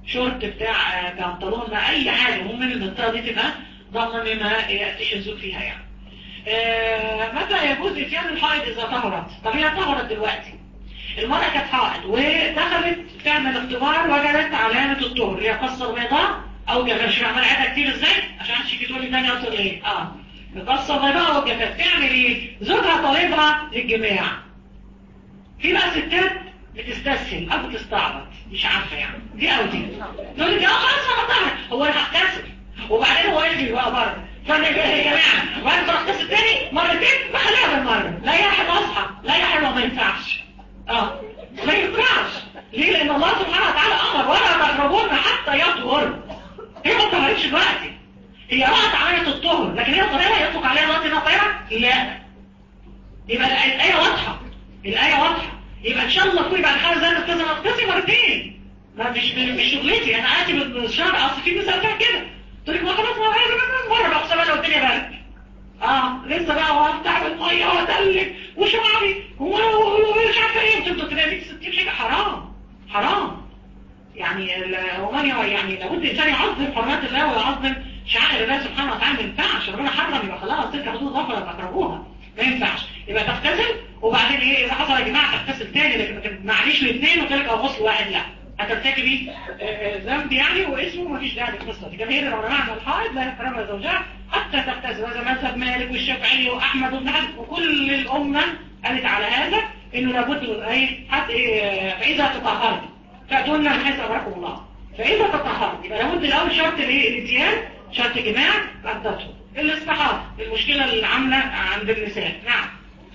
شورت بتاع آه، بنطلون ما اي حاجه المهم ان المنطقه دي تبقى ضامنه مما ياتيش الزوج فيها يعني آه، متى يجوز اتيان الحائض اذا طهرت طب هي طهرت دلوقتي المرأة كانت حائض ودخلت تعمل اختبار وجدت علامة الطهر اللي هي قصة بيضاء او جفاف شوف عمال عيدها كتير ازاي عشان تيجي تقول لي تاني اصل ايه اه القصة بيضاء او جفاف تعمل ايه زوجها طالبها للجماع في بقى ستات بتستسهل او بتستعبط مش عارفة يعني دي او دي تقول لك اه خلاص انا طهر هو انا هغتسل وبعدين هو يجري بقى بره فانا يا جماعه وبعدين اغتسل تاني مرتين بخليها بالمره لا يا حلوه اصحى لا يا حلوه ما ينفعش اه ما ينفعش ليه لان الله سبحانه وتعالى امر ولا تقربون حتى يطهر هي ما طهرتش دلوقتي هي رأت عملية الطهر لكن هي طهيرة يطلق عليها دلوقتي انها طهيرة لا يبقى الآية الآية واضحة الآية واضحة يبقى ان شاء الله تكوني بعد خمس دقايق تغتسل اغتسلي مرتين ما مش مش شغلتي انا اتي بالشهر اصل في ناس بتعمل كده تقول لك ما خلاص ما عايزه مره بقى اغسل لو الدنيا برد اه لسه بقى وهفتح الميه وهتقلب وشعري ومش عارفه ايه وتفضل تلاقي 60 حاجه حرام حرام يعني ال- ومن يع- يعني لابد الانسان يعظم حرمات الله ويعظم شعائر الله سبحانه وتعالى ما ينفعش ربنا حرم يبقى خلاص تلك حدود الله فلا تقربوها ما ينفعش يبقى تغتسل وبعدين ايه اذا حصل يا جماعه تغتسل تاني لكن ما تجمعنيش الاثنين وتلك او غسل واحد لا هترتكبي آه، آه، ذنب يعني واسمه ما فيش داعي للقصه دي جماهير العلماء عن الحائض لا يحرمها زوجها حتى تغتسل هذا مذهب مالك والشافعي واحمد وابن حزم وكل الامه قالت على هذا انه لابد من ايه حتى إيه فاذا تطهرت فاتونا من حيث امركم الله فاذا تطهرت يبقى لابد الاول شرط الايه الاتيان شرط جماع ان تطهر الاستحاضه المشكله اللي عامله عند النساء نعم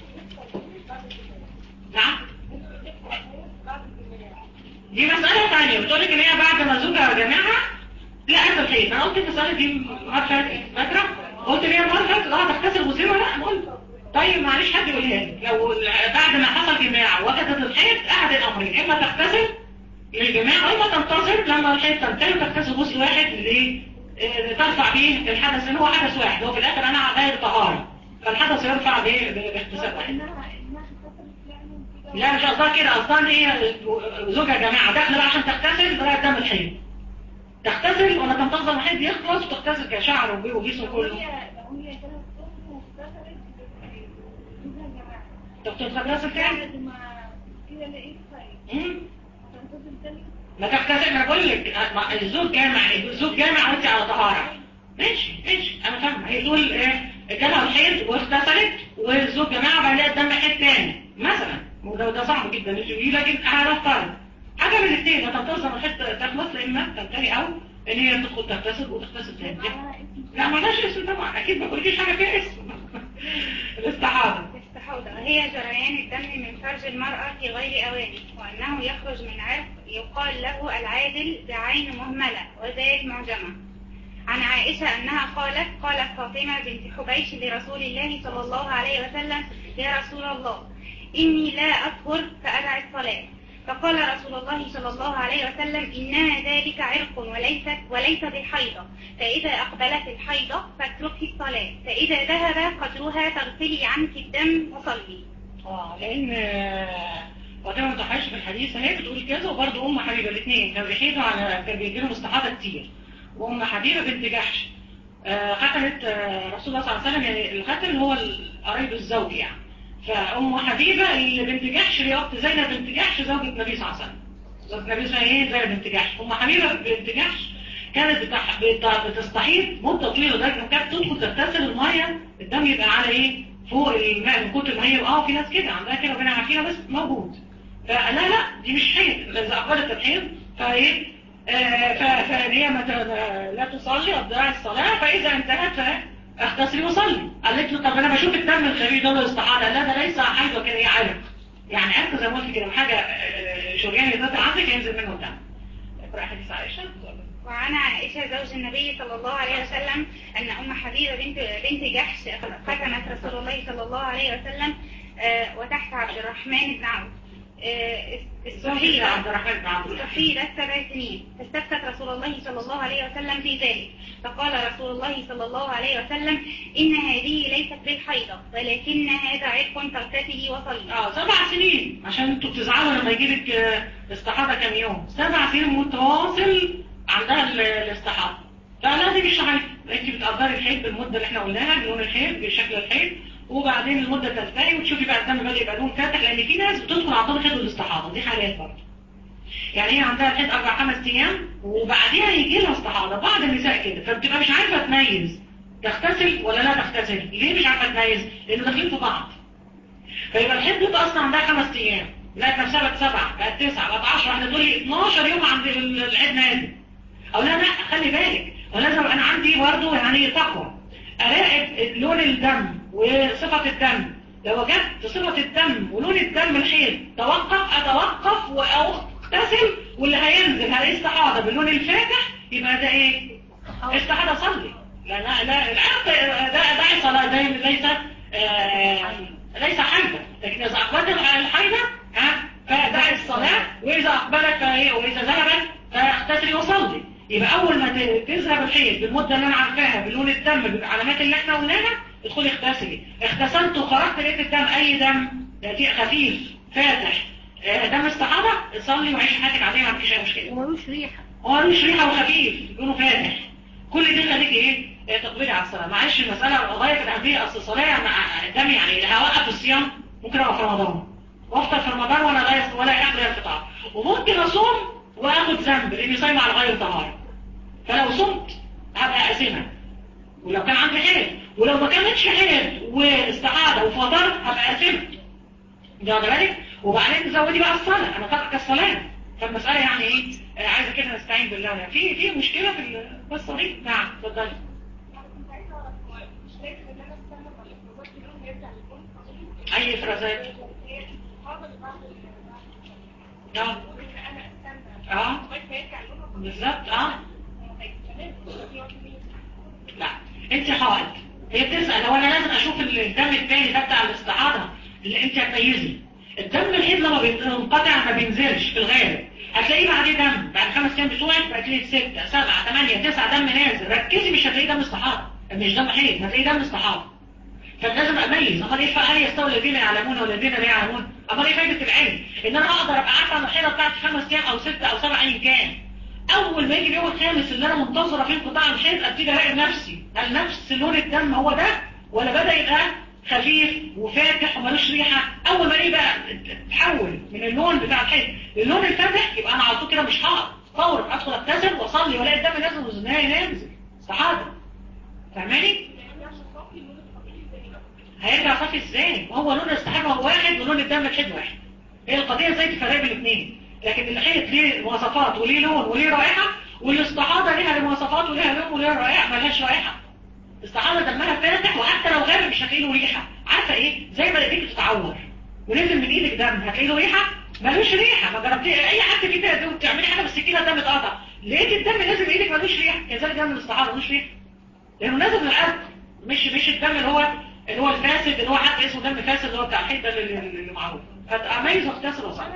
نعم دي مسألة ثانية بتقول لك ان هي بعد ما زوجها جماعها لا انت الحيض انا قلت المسألة دي مرة فاتت فاكرة قلت ان هي مرة فاتت اه تغتسل غسيل ولا لا أنا قلت طيب معلش حد يقولها لي لو بعد ما حصل جماع وجدت الحيض احد الامرين اما تغتسل للجماع واما تنتظر لما الحيض تنتهي وتغتسل غسل واحد للايه آه، ترفع بيه الحدث اللي هو حدث واحد هو في الاخر انا غير طهارة فالحدث يرفع بايه باغتسال واحد لا مش قصدها كده قصدها ان هي زوجها جماعة داخله بقى عشان تغتسل لغايه دم الحيض تغتسل ولا تنتظر الحيض يخلص وتغتسل كشعر وبيه وجسمه كله طب تغتسل تاني مم. ما تغتسل ما بقول لك ما- الزوج جامع الزوج جامع وانت على طهارة ماشي ماشي انا فاهمه هيقول ايه جالها الحيض واغتسلت والزوج جماعة بعدها دم حيض تاني مثلا وده ده صعب جدا مش يجي لكن هنفترض حاجه من الاثنين يا تنتظر الحيض تخلص يا اما تنتهي او ان هي تدخل تغتسل وتغتسل تاني لا ما لهاش اسم طبعا اكيد ما قلتيش حاجه فيها اسم الاستحاضه الاستحاضة هي جريان الدم من فرج المرأة في غير أوانه وأنه يخرج من عرق يقال له العادل بعين مهملة وزال معجمة عن عائشة أنها قالت قالت فاطمة بنت حبيش لرسول الله صلى الله عليه وسلم يا رسول الله إني لا أطهر فأدع الصلاة فقال رسول الله صلى الله عليه وسلم إنما ذلك عرق وليست وليس بالحيضة فإذا أقبلت الحيضة فاتركي الصلاة فإذا ذهب قدرها تغسلي عنك الدم وصلي اه لان آه، فاطمه ما تحيش في الحديث هي بتقول كذا وبرضه ام حبيبه الاثنين كانوا بيحيدوا على كان بيجي لهم استحاضه كتير وام حبيبه بنت جحش آه، ختمت آه، رسول الله صلى الله عليه وسلم يعني الختم هو قريب الزوج يعني فام حبيبه اللي بنت جحش اللي هي اخت زينب بنت جحش زوجة النبي صلى الله عليه وسلم زوجة النبي صلى الله عليه وسلم ايه زينب بنت جحش ام حبيبه بنت جحش كانت بتح... بت- بتستحيض مده طويله لدرجه انها كانت تدخل تغتسل الميه الدم يبقى على ايه فوق الماء من كتر ما هي اه في ناس كده عندها كده ربنا عارفينها بس موجود فلا لا دي مش حيض اذا اقبلت الحيض فايه آه، ف- فهي ما ت- لا تصلي أضياع الصلاة فإذا انتهت اغتسلي وصلي قالت له طب أنا بشوف الدم الخبيث ده الاستحاضة لا ده ليس حيض وكان هي عرق يعني عرق زي ما قلت كده حاجة آه، شريان يتقطع عندك ينزل منه الدم اقرأ حديث عائشة وعن عائشة زوج النبي صلى الله عليه وسلم أن أم حبيبة بنت بنت جحش ختمت رسول الله صلى الله عليه وسلم آه، وتحت عبد الرحمن بن عوف آه، صحيح الصغيرة عبد الرحمن بن عمرو صحيرة سبع سنين فاستفتت رسول الله صلى الله عليه وسلم في ذلك فقال رسول الله صلى الله عليه وسلم إن هذه ليست بالحيضة ولكن هذا عرق تغتسلي وصلي اه سبع سنين عشان انتوا بتزعلوا لما يجيلك آه، استحاضة كام يوم سبع سنين متواصل عندها ال- الاستحاضة فلا دي مش حيض انت بتقدري الحيض بالمدة اللي احنا قلناها بلون الحيض بشكل الحيض وبعدين المدة تنتهي وتشوفي بقى الدم بدأ يبقى لون فاتح لان في ناس بتدخل على طول حيض الاستحاضة دي حالات برضه يعني هي عندها الحيض اربع خمس ايام وبعديها يجي لها استحاضة بعض النساء كده فبتبقى مش عارفة تميز تغتسل ولا لا تغتسل ليه مش عارفة تميز لانه داخلين في بعض فيبقى الحيض بيبقى اصلا عندها خمس ايام لقيت نفسها بقت سبعة بقت تسعة بقت 10 واحدة تقول لي 12 يوم عند ال- العيد نازل او لا لا خلي بالك ولازم انا عندي برضه يعني تقوى اراقب لون الدم وصفة الدم لو وجدت صفة الدم ولون الدم الحيض توقف اتوقف واغتسل واللي هينزل هلاقيه استحاضة باللون الفاتح يبقى ده ايه استحاضة صلي لا لا لا العرق ده ده صلاة ده ليس آه ليس حيضة لكن إذا أقبلت الحيضة ها فدعي الصلاة وإذا أقبلت فهي وإذا ذهبت فاغتسلي وصلي يبقى أول ما ت- تذهب الحيض بالمدة اللي أنا عارفاها بلون الدم بالعلامات اللي احنا قلناها ادخلي اغتسلي اغتسلت وخرجت لقيت الدم أي دم يأتي خفيف فاتح آه، دم استحاضة صلي وعيش حياتك عادية ما فيش أي مشكلة وملوش ريحة هو مش ريحة وخفيف لونه فاتح كل دي خليك ايه إيه، تقبلي على الصلاة معلش المسألة غاية في الأهمية أصل الصلاة مع الدم يعني اللي هوقف الصيام ممكن أبقى في رمضان وافطر في رمضان وأنا لا يس- ولا يحضر الفطار وممكن أصوم وآخد ذنب لأني صايمة على غير طهارة فلو صمت هبقى أثمة ولو كان عندي حيض ولو ما كانتش حيض واستعادة وفطرت هبقى أثمة ده واخد بالك وبعدين تزودي بقى الصلاة أنا ترك الصلاة فالمسألة يعني إيه آه، عايزة كده نستعين بالله يعني في في مشكلة في القصة دي نعم اتفضلي كنت عايزة أعرف هو مش لازم إن أنا أستنى ولا الفضاء اليوم يرجع للكون طبيعي أي إفرازات هي الحاضر اللي بعد ال- اه بعد إن أنا أستنى اه لغاية ما يرجع للكون طبيعي بالظبط اه طيب تمام يقعد مين؟ لا انت حائط هي بتسأل هو انا لازم اشوف الدم التاني ده بتاع الاستعاضة اللي انت هتميزي الدم الحيض لما بينقطع ما بينزلش في الغالب هتلاقيه بعديه دم بعد خمس ايام بتوعك بقى تلاقيه ستة سبعة ثمانية تسعة دم نازل ركزي مش هتلاقيه دم استحاضة مش دم حيض هتلاقيه دم استحاضة فلازم اميز امال ايه هل يستوي الذين يعلمون والذين لا يعلمون امال ايه فايدة العلم ان انا اقدر ابقى عارفه ان الحيضه بتاعتي خمس ايام او ستة او سبعة ايا كان اول ما يجي اليوم الخامس اللي انا منتظره فيه انقطاع الحيض ابتدي اراقب نفسي هل نفس لون الدم هو ده ولا بدا يبقى خفيف وفاتح ومالوش ريحه اول ما الاقيه بقى تحول من اللون بتاع الحيض للون الفاتح يبقى انا على طول كده مش هقعد فورا ادخل اغتسل واصلي والاقي الدم نازل والنهايه نازل استحاضه فاهماني هيرجع صافي ازاي هو لون الاستحاضه هو واحد ولون الدم الحيض واحد هي القضيه ازاي تفرق بين الاثنين لكن الحيض ليه مواصفات وليه لون وليه رائحه والاستحاضه ليها مواصفات وليها لون وليها رائحه ملهاش رائحه الاستحاضه دمها فاتح وحتى لو غامق مش هتلاقي له ريحه عارفه ايه زي ما ايديك بتتعور ونزل من ايدك دم هتلاقي له ريحه ملوش ريحه ما جربتي اي حد كده بتعملي حاجه بالسكينه الدم اتقطع لقيت الدم نازل من ايدك ملوش ريحه كذلك دم الاستحاضه ملوش ريحه لانه نازل من القلب مش مش الدم اللي هو اللي هو الفاسد اللي هو حتى اسمه دم فاسد اللي هو بتاع الحيض ده اللي, اللي معروف فاميز واغتسل وصلي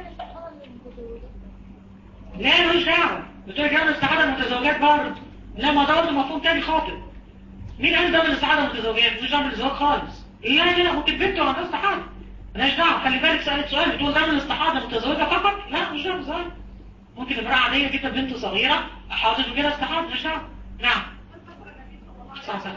لا ملوش دعوه بتقول دم الاستحاضه المتزوجات برضه لا ما ده مفهوم تاني خاطئ مين قال دم الاستحاضه المتزوجات مش دم الزواج خالص لا لا ممكن بنت ولا عندها استحاضه مالهاش دعوه خلي بالك سالت سؤال بتقول دم الاستحاضه متزوجه فقط لا مش دم الزواج ممكن امراه عاديه جدا بنت صغيره حاضر وكده استحاضه مش دعوه نعم صح صح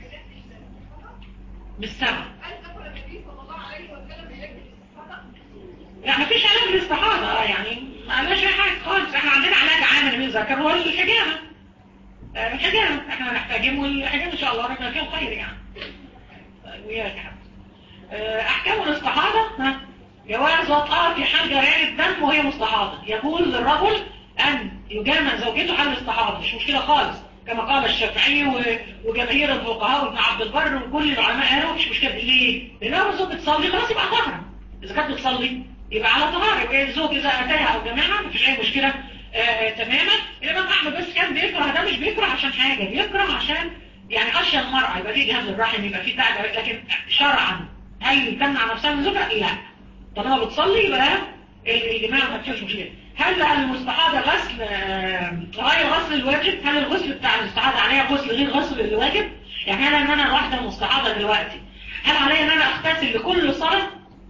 بالسبع هل ذكر النبي صلى الله عليه وسلم علاج الاستحاضة؟ يعني مفيش علاج للاستحاضة آه، يعني ما قالناش اي حاجة خالص احنا عندنا علاج عام اللي ذكر هو الحجامة آه، الحجامة احنا هنحتاجهم والحجامة ان شاء الله ربنا فيهم خير يعني آه، وياك يا حبيبي آه، احكام الاستحاضة ها جواز وطأة في حال جريان الدم وهي مستحاضة يجوز للرجل ان يجامل زوجته حال الاستحاضة مش مشكلة خالص كما قال الشافعي و- وجماهير الفقهاء وابن عبد البر وكل العلماء قالوا مش مشكلة ليه؟ لانها برضه بتصلي خلاص يبقى طاهرة اذا كانت بتصلي يبقى على طهارة يبقى الزوج اذا اتاها او جماعة مفيش اي مشكلة آه، آه، تماما الامام احمد بس كان بيكره ده مش بيكره عشان حاجة بيكره عشان يعني خشية المرأة يبقى فيه جهاز الرحم يبقى فيه تعب لكن شرعا هل تمنع نفسها من زوجها؟ لا طالما بتصلي يبقى الجماع ما فيش مشكله هل المستحاضه غسل آه، غير غسل الواجب هل الغسل بتاع المستحاضه عليها غسل غير غسل الواجب يعني هل ان انا واحده مستحاضه دلوقتي هل عليا ان انا اغتسل لكل صلاه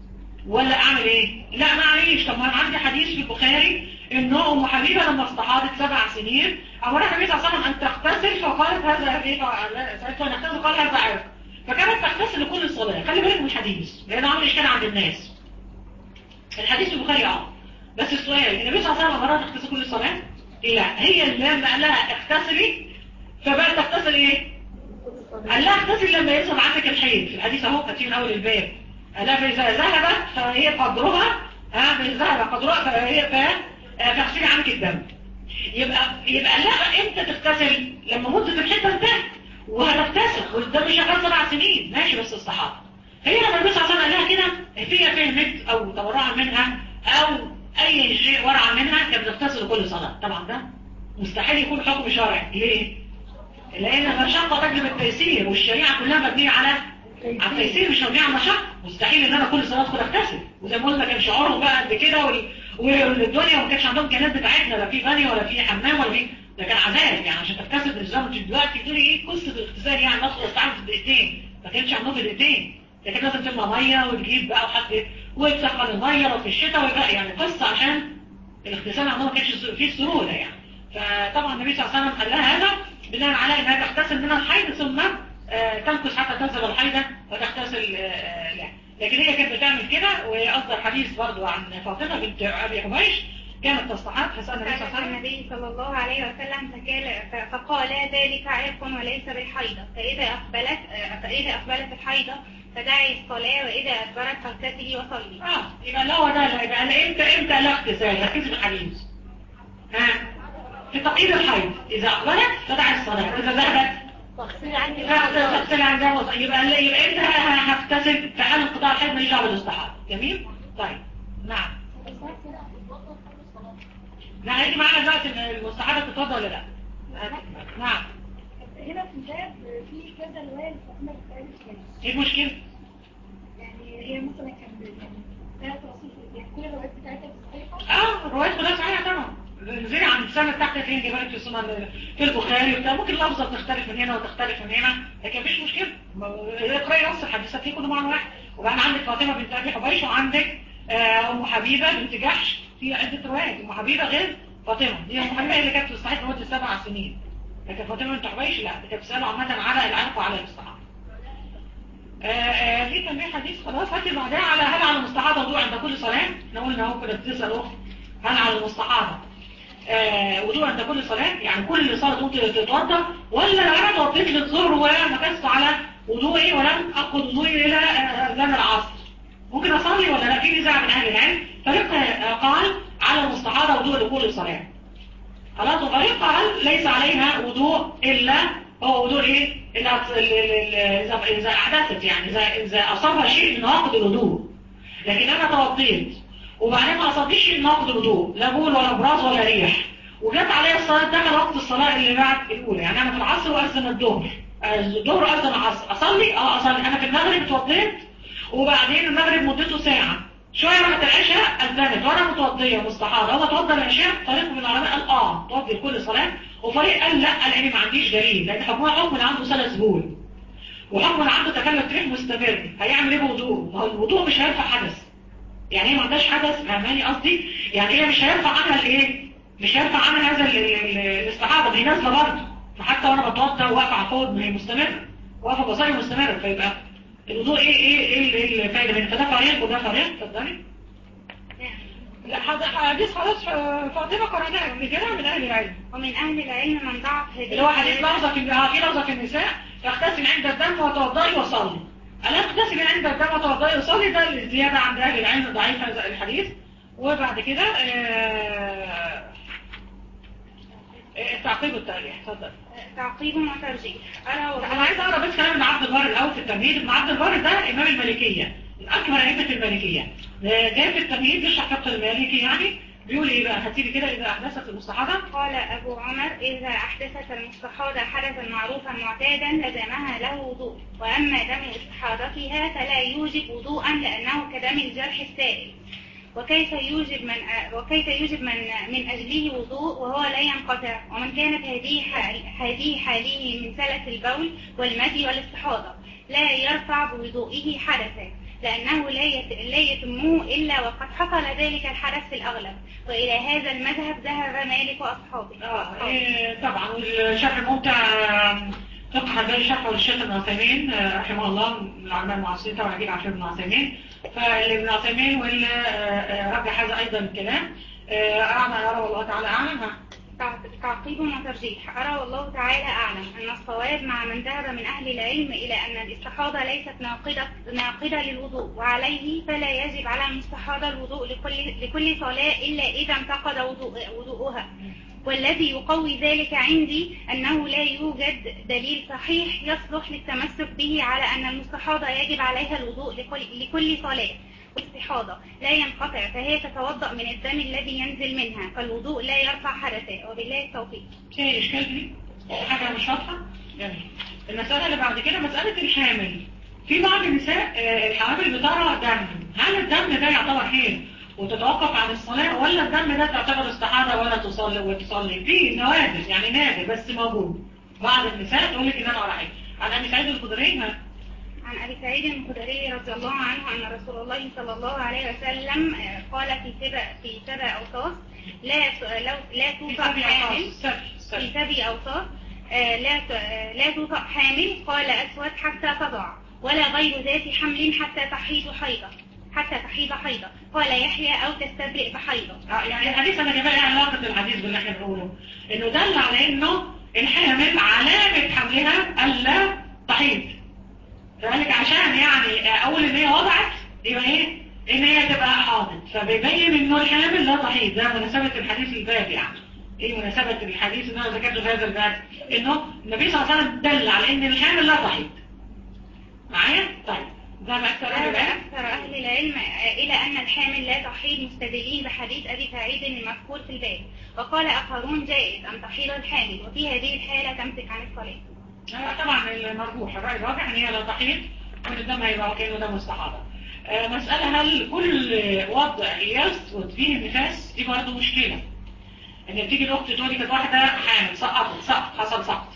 ولا اعمل ايه لا ما عليش طب ما انا عندي حديث في البخاري ان ام حبيبه لما استحاضت سبع سنين امرها النبي صلى الله عليه وسلم ان تغتسل فقالت هذا ايه سالت ان تغتسل قال هذا عرق فكانت تغتسل لكل صلاه خلي بالك من الحديث لانه عامل اشكال عند الناس الحديث في البخاري اه بس السؤال النبي صلى الله عليه وسلم امرها تغتسل كل صلاه لا هي اللي لما قال لها اغتسلي فبقت تغتسل ايه قال لها اغتسل لما يظهر عندك الحيض في الحديث اهو كاتبين اول الباب قال لها فاذا ذهب فهي قدرها ها فاذا ذهب قدرها فهي ف- فاغسلي عنك الدم يبقى يبقى قال لها امتى تغتسل لما مده الحيض تنتهي وهتغتسل والدم شغال سبع سنين ماشي بس الصحابه هي لما النبي صلى الله عليه وسلم قال لها كده هي فهمت او تورع منها او اي شيء ورع منها كانت بتغتسل كل صلاه طبعا ده مستحيل يكون حكم شرعي ليه؟ لان المشقه تجلب التيسير والشريعه كلها مبنيه على على التيسير مش مبنيه على المشقه مستحيل ان انا كل صلاه ادخل اغتسل وزي ما قلنا كان شعورهم بقى قد كده وال- والدنيا ما كانش عندهم كنات بتاعتنا لا في غني ولا في حمام ولا في ده كان عذاب يعني عشان تغتسل بالزمن دلوقتي تقولي ايه قصه الاغتسال يعني ندخل استعمل في دقيقتين ما كانش عندهم في دقيقتين ده كان لازم تملى ميه وتجيب بقى وحد وتسخن الميه لو في الشتاء ويبقى يعني قصه عشان الاغتسال عندهم ما كانش فيه سهوله يعني فطبعا النبي صلى الله عليه وسلم قال لها هذا بناء على انها تغتسل من الحيض ثم آه، تمكث حتى تنزل الحيضه وتغتسل آه، لا لكن هي كانت بتعمل كده وأصدر حديث برضو عن فاطمه بنت ابي حبيش كانت تصطحب فسال النبي صلى الله فأتى عليه وسلم النبي صلى الله عليه وسلم فقال, فقال ذلك عرق وليس بالحيضة فإذا أقبلت فإذا أقبلت الحيضة فدعي الصلاة وإذا أدبرت فاغتسلي وصلي اه يبقى لا هو ده لا يبقى أنا امتى امتى لا اغتسال ركزي في الحديث ها في تقييد الحيض اذا اقبلت فدعي الصلاه واذا ذهبت تغسلي عني لا تغسل عندها وص- يبقى لا- يبقى انت هتغتسل في حال انقطاع الحيض ماليش دعوه بالاستحاضه جميل طيب نعم لا هيجي معانا دلوقتي ان المستحاضه تتوضا ولا لا نعم هنا في الباب في كذا رواية فاطمة بتتعرف هنا ايه المشكله يعني هي مثلا كان يعني ثلاث رصيف يعني كل الروايات بتاعتها صحيحة اه الروايات كلها صحيحه طبعا زي عن السنه تحت فين جبالك في السنن في البخاري وبتاع ممكن لفظه تختلف من هنا وتختلف من هنا لكن مفيش مشكله ما- اقراي نص الحديث هتلاقي كله معنى واحد وبعدين عندك فاطمه بنت ابي حبيش وعندك آه، ام حبيبه بنت جحش في عده روايات ام حبيبه غير فاطمه دي ام حبيبه هي اللي كانت في الصحيح لمده سبع سنين لكن فاطمه بنت حبيش لا دي كانت بتساله عامه على العرق وعلى الاستحاضه آه، آه، في كان في حديث خلاص هات اللي بعدها على هل على المستحاضة وضوء عند كل صلاة احنا قلنا اهو كده بتسأل اخت هل على المستحاضة آه، وضوء عند كل صلاة يعني كل صلاة تقوم تتوضا ولا لو انا توضيت للظهر ومكثت على وضوئي ولم اخذ وضوئي الى آه، اذان العصر ممكن اصلي ولا لا في نزاع من اهل العلم فريق آه، قال على المستحاضة وضوء لكل صلاة خلاص وفريق قال ليس عليها وضوء إلا هو وضوء إيه؟ إلا ال- ال- ال- إذا إذا أحدثت يعني إذا إذا أصابها شيء من نواقض الوضوء لكن أنا توضيت وبعدين ما أصابنيش شيء من نواقض الوضوء لا بول ولا براز ولا ريح وجت عليا الصلاة دخل وقت الصلاة اللي بعد الأولى يعني أنا في العصر وأذن الظهر آه، الظهر أذن العصر أصلي؟ أه أصلي أنا في المغرب اتوضيت وبعدين المغرب مدته ساعة شوية وقت العشاء أذنت وأنا متوضية مستحاضة هو توضى العشاء فريق من العلماء قال آه توضي لكل صلاة وفريق قال لا لأن ما عنديش دليل لأن حكمها حكم اللي عنده ثلاث بول وحكم اللي عنده تكلف ريح مستمر هيعمل ايه بوضوء؟ ما هو الوضوء مش هيرفع حدث يعني هي ما عندهاش حدث فهماني قصدي يعني هي مش هيرفع عنها الايه مش هيرفع عنها هذا ال- ال- ال- الاستحاضه ما هي نازله برضه فحتى وانا بتوضى واقفه على الحوض ما هي مستمره واقفه بصلي مستمره فيبقى الوضوء ايه ايه ايه ايه الفايده منه فده فريق وده فريق اتفضلي لا حد- حديث خلاص ف- فاطمه قراناه من كده من اهل العلم ومن أهل العلم من ضعف هذه اللي هو حديث الرواية. لفظة في آه، في لفظة في النساء تغتسل عند الدم وتوضئي وصلي ألا تغتسل عند الدم وتوضئي وصلي ده الزيادة عند أهل العلم ضعيف هذا الحديث وبعد كده آه، آه، التعقيب والترجيح اتفضل تعقيب وترجيح ألا انا عايز اقرا بس كلام ابن عبد البر الاول في التمهيد ابن عبد البر ده امام المالكيه من اكبر ائمه المالكيه آه، جاي في التمهيد بيشرح فقه المالكي يعني بيقول ايه بقى هاتي لي كده اذا احدثت المستحاضه قال أبو عمر إذا أحدثت المستحاضة حدثا معروفا معتادا لزمها له وضوء وأما دم استحاضتها فلا يوجب وضوءا لأنه كدم الجرح السائل وكيف يوجب من وكيف يوجب من من أجله وضوء وهو لا ينقطع ومن كانت هذه حال هذه حاله من سلس البول والمدي والاستحاضة لا يرفع بوضوئه حدثا لأنه لا يت- لا يتمه إلا وقد حصل ذلك الحدث في الأغلب وإلى هذا المذهب ذهب مالك وأصحابه اه إيه، طبعا والشرح الممتع آه، فقه حنبلي شرحه للشيخ ابن عثيمين آه، رحمه الله من العلماء المعاصرين طبعا اكيد عارفين ابن عثيمين فالابن عثيمين واللي آه، آه، رجح هذا ايضا الكلام آه، اعمى يرى والله تعالى اعلم ها. تعق- تعقيب وترجيح أرى والله تعالى أعلم أن الصواب مع من ذهب من أهل العلم إلى أن الاستحاضة ليست ناقضة, ناقضة للوضوء وعليه فلا يجب على المستحاضة الوضوء لكل, لكل صلاة إلا إذا انتقض وضوء وضوءها والذي يقوي ذلك عندي أنه لا يوجد دليل صحيح يصلح للتمسك به على أن المستحاضة يجب عليها الوضوء لكل, لكل صلاة واستحاضة لا ينقطع فهي تتوضأ من الدم الذي ينزل منها فالوضوء لا يرفع حدثا وبالله التوفيق في اشكال دي حاجة مش واضحة جميل المسألة اللي بعد كده مسألة الحامل في بعض النساء آه، الحوامل بترى دم هل الدم ده يعتبر حيض وتتوقف عن الصلاة ولا الدم ده تعتبر استحاضة ولا تصلي وتصلي في نوادر يعني نادر بس موجود بعض النساء تقول لك ان انا رايح عن ابي سعيد الخدري ها؟ عن أبي سعيد الخدري رضي الله عنه أن رسول الله صلى الله عليه وسلم آه، قال في سبع في سبع أوصاف لا ت- لو لا في توطأ سبي حامل أوصاف سبي في سبي سبي أوصاف آه، لا ت- آه، لا توطأ حامل قال أسود حتى تضع ولا غير ذات حمل حتى تحيض حيضة حتى تحيض حيضة قال يحيى أو تستبرئ بحيضة آه، يعني الحديث انا جايبها ايه علاقة الحديث باللي احنا بنقوله انه دل على انه الحامل علامة حملها الا تحيض فقال لك عشان يعني اقول ان هي وضعت يبقى ايه ان هي تبقى حاضت فبيبين انه الحامل لا تحيض ده مناسبة الحديث الباب يعني ايه مناسبة الحديث اللي انا ذكرته في هذا الباب انه النبي صلى الله عليه وسلم دل على ان الحامل لا تحيض معايا طيب ده ما اكثر اهل ذهب العلم أكثر أهل العلم آه، إلى أن الحامل لا تحيض مستدلين بحديث أبي سعيد المذكور في الباب وقال آخرون جائز أن تحيض الحامل وفي هذه الحالة تمسك عن الصلاة آه، طبعا المرجوح الرأي الراجح ان هي لا تحيض وان الدم هيبقى كأنه دم مستحاضة آه، مسألة هل كل وضع يثبت فيه النفاس دي برضه مشكلة ان بتيجي الاخت تقول لي كانت واحدة حامل سقطت سقط حصل سقط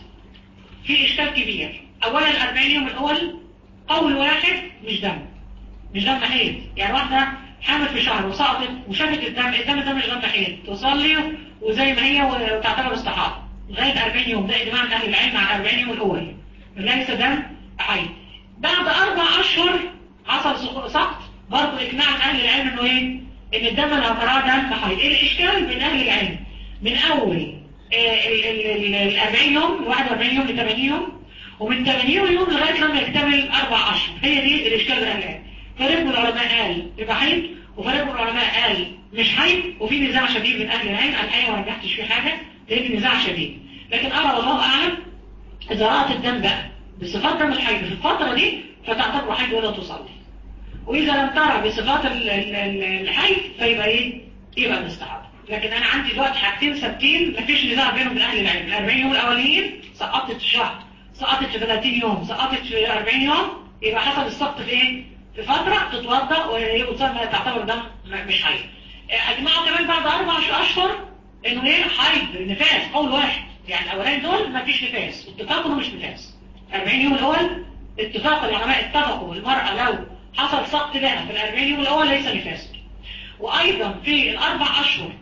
في اشكال كبير اولا ال 40 يوم الاول قول واحد مش دم مش دم حيض يعني واحدة حامل في شهر وسقطت وشافت الدم الدم ده مش دم حيض تصلي وزي ما هي وتعتبر استحاضة لغاية 40 يوم ده اجماع من اهل العلم على 40 يوم الاول ليس دم حيض بعد اربع اشهر حصل سق- سقط برضه اجماع من اهل العلم انه ايه ان الدم اللي هتراه دم حيض ايه الاشكال بين اهل العلم من اول آه، ال ال- ال- ال 40 يوم 41 يوم ل 80 يوم ومن 80 يوم لغايه لما يكتمل اربع اشهر هي دي الاشكال بين اهل العلم فريق من العلماء قال يبقى حيض وفريق من العلماء قال مش حيض وفي نزاع شديد من اهل العلم الحقيقه ما رجحتش فيه حاجه لان النزاع شديد لكن ارى والله اعلم إذا رأت الدم بقى بصفات دم الحيض في الفترة دي فتعتبر حيض ولا تصلي وإذا لم ترى بصفات ال- ال- ال- الحيض فيبقى إيه؟ يبقى الاستحاضة لكن أنا عندي دلوقتي حاجتين ثابتين مفيش نزاع بينهم من أهل العلم ال 40 يوم الأولين سقطت في شهر سقطت في 30 يوم سقطت في 40 يوم يبقى حصل السقط في إيه؟ في فترة تتوضأ وتسمى تعتبر دم م- مش حيض أجمعوا كمان بعد أربع أشهر إنه إيه حيض نفاس قول واحد يعني الأولين دول مفيش نفاس اتفاق إنه مش نفاس 40 يوم الأول اتفاق العلماء اتفقوا المرأة لو حصل سقط لها في ال 40 يوم الأول ليس نفاس وأيضا في الأربع أشهر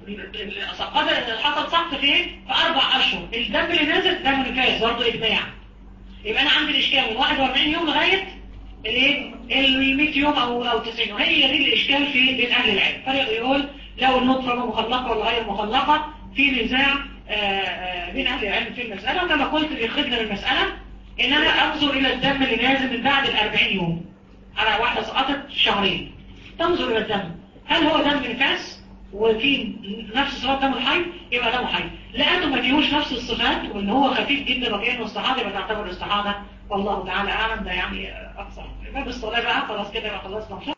سقط حصل سقط في إيه؟ في أربع أشهر الدم اللي نازل دم نفاس برضه إجماع يبقى أنا عندي الإشكال من 41 يوم لغاية الايه ال 100 يوم او او 90 يوم هي دي الاشكال في بين اهل العلم فرق يقول لو النطفه مخلقه ولا غير مخلقه في نزاع آه، آه، بين اهل العلم في المساله وكما قلت اللي يخدنا المساله ان انا انظر الى الدم اللي نازل من بعد ال 40 يوم على واحده سقطت شهرين تنظر الى الدم هل هو دم نفاس وفي نفس صفات دم الحيض يبقى دم حيض لقيته ما فيهوش نفس الصفات وان هو خفيف جدا وكانه استحاضه يبقى تعتبر استحاضه والله تعالى اعلم ده يعني اقصى باب الصلاه بقى خلاص كده يبقى خلصنا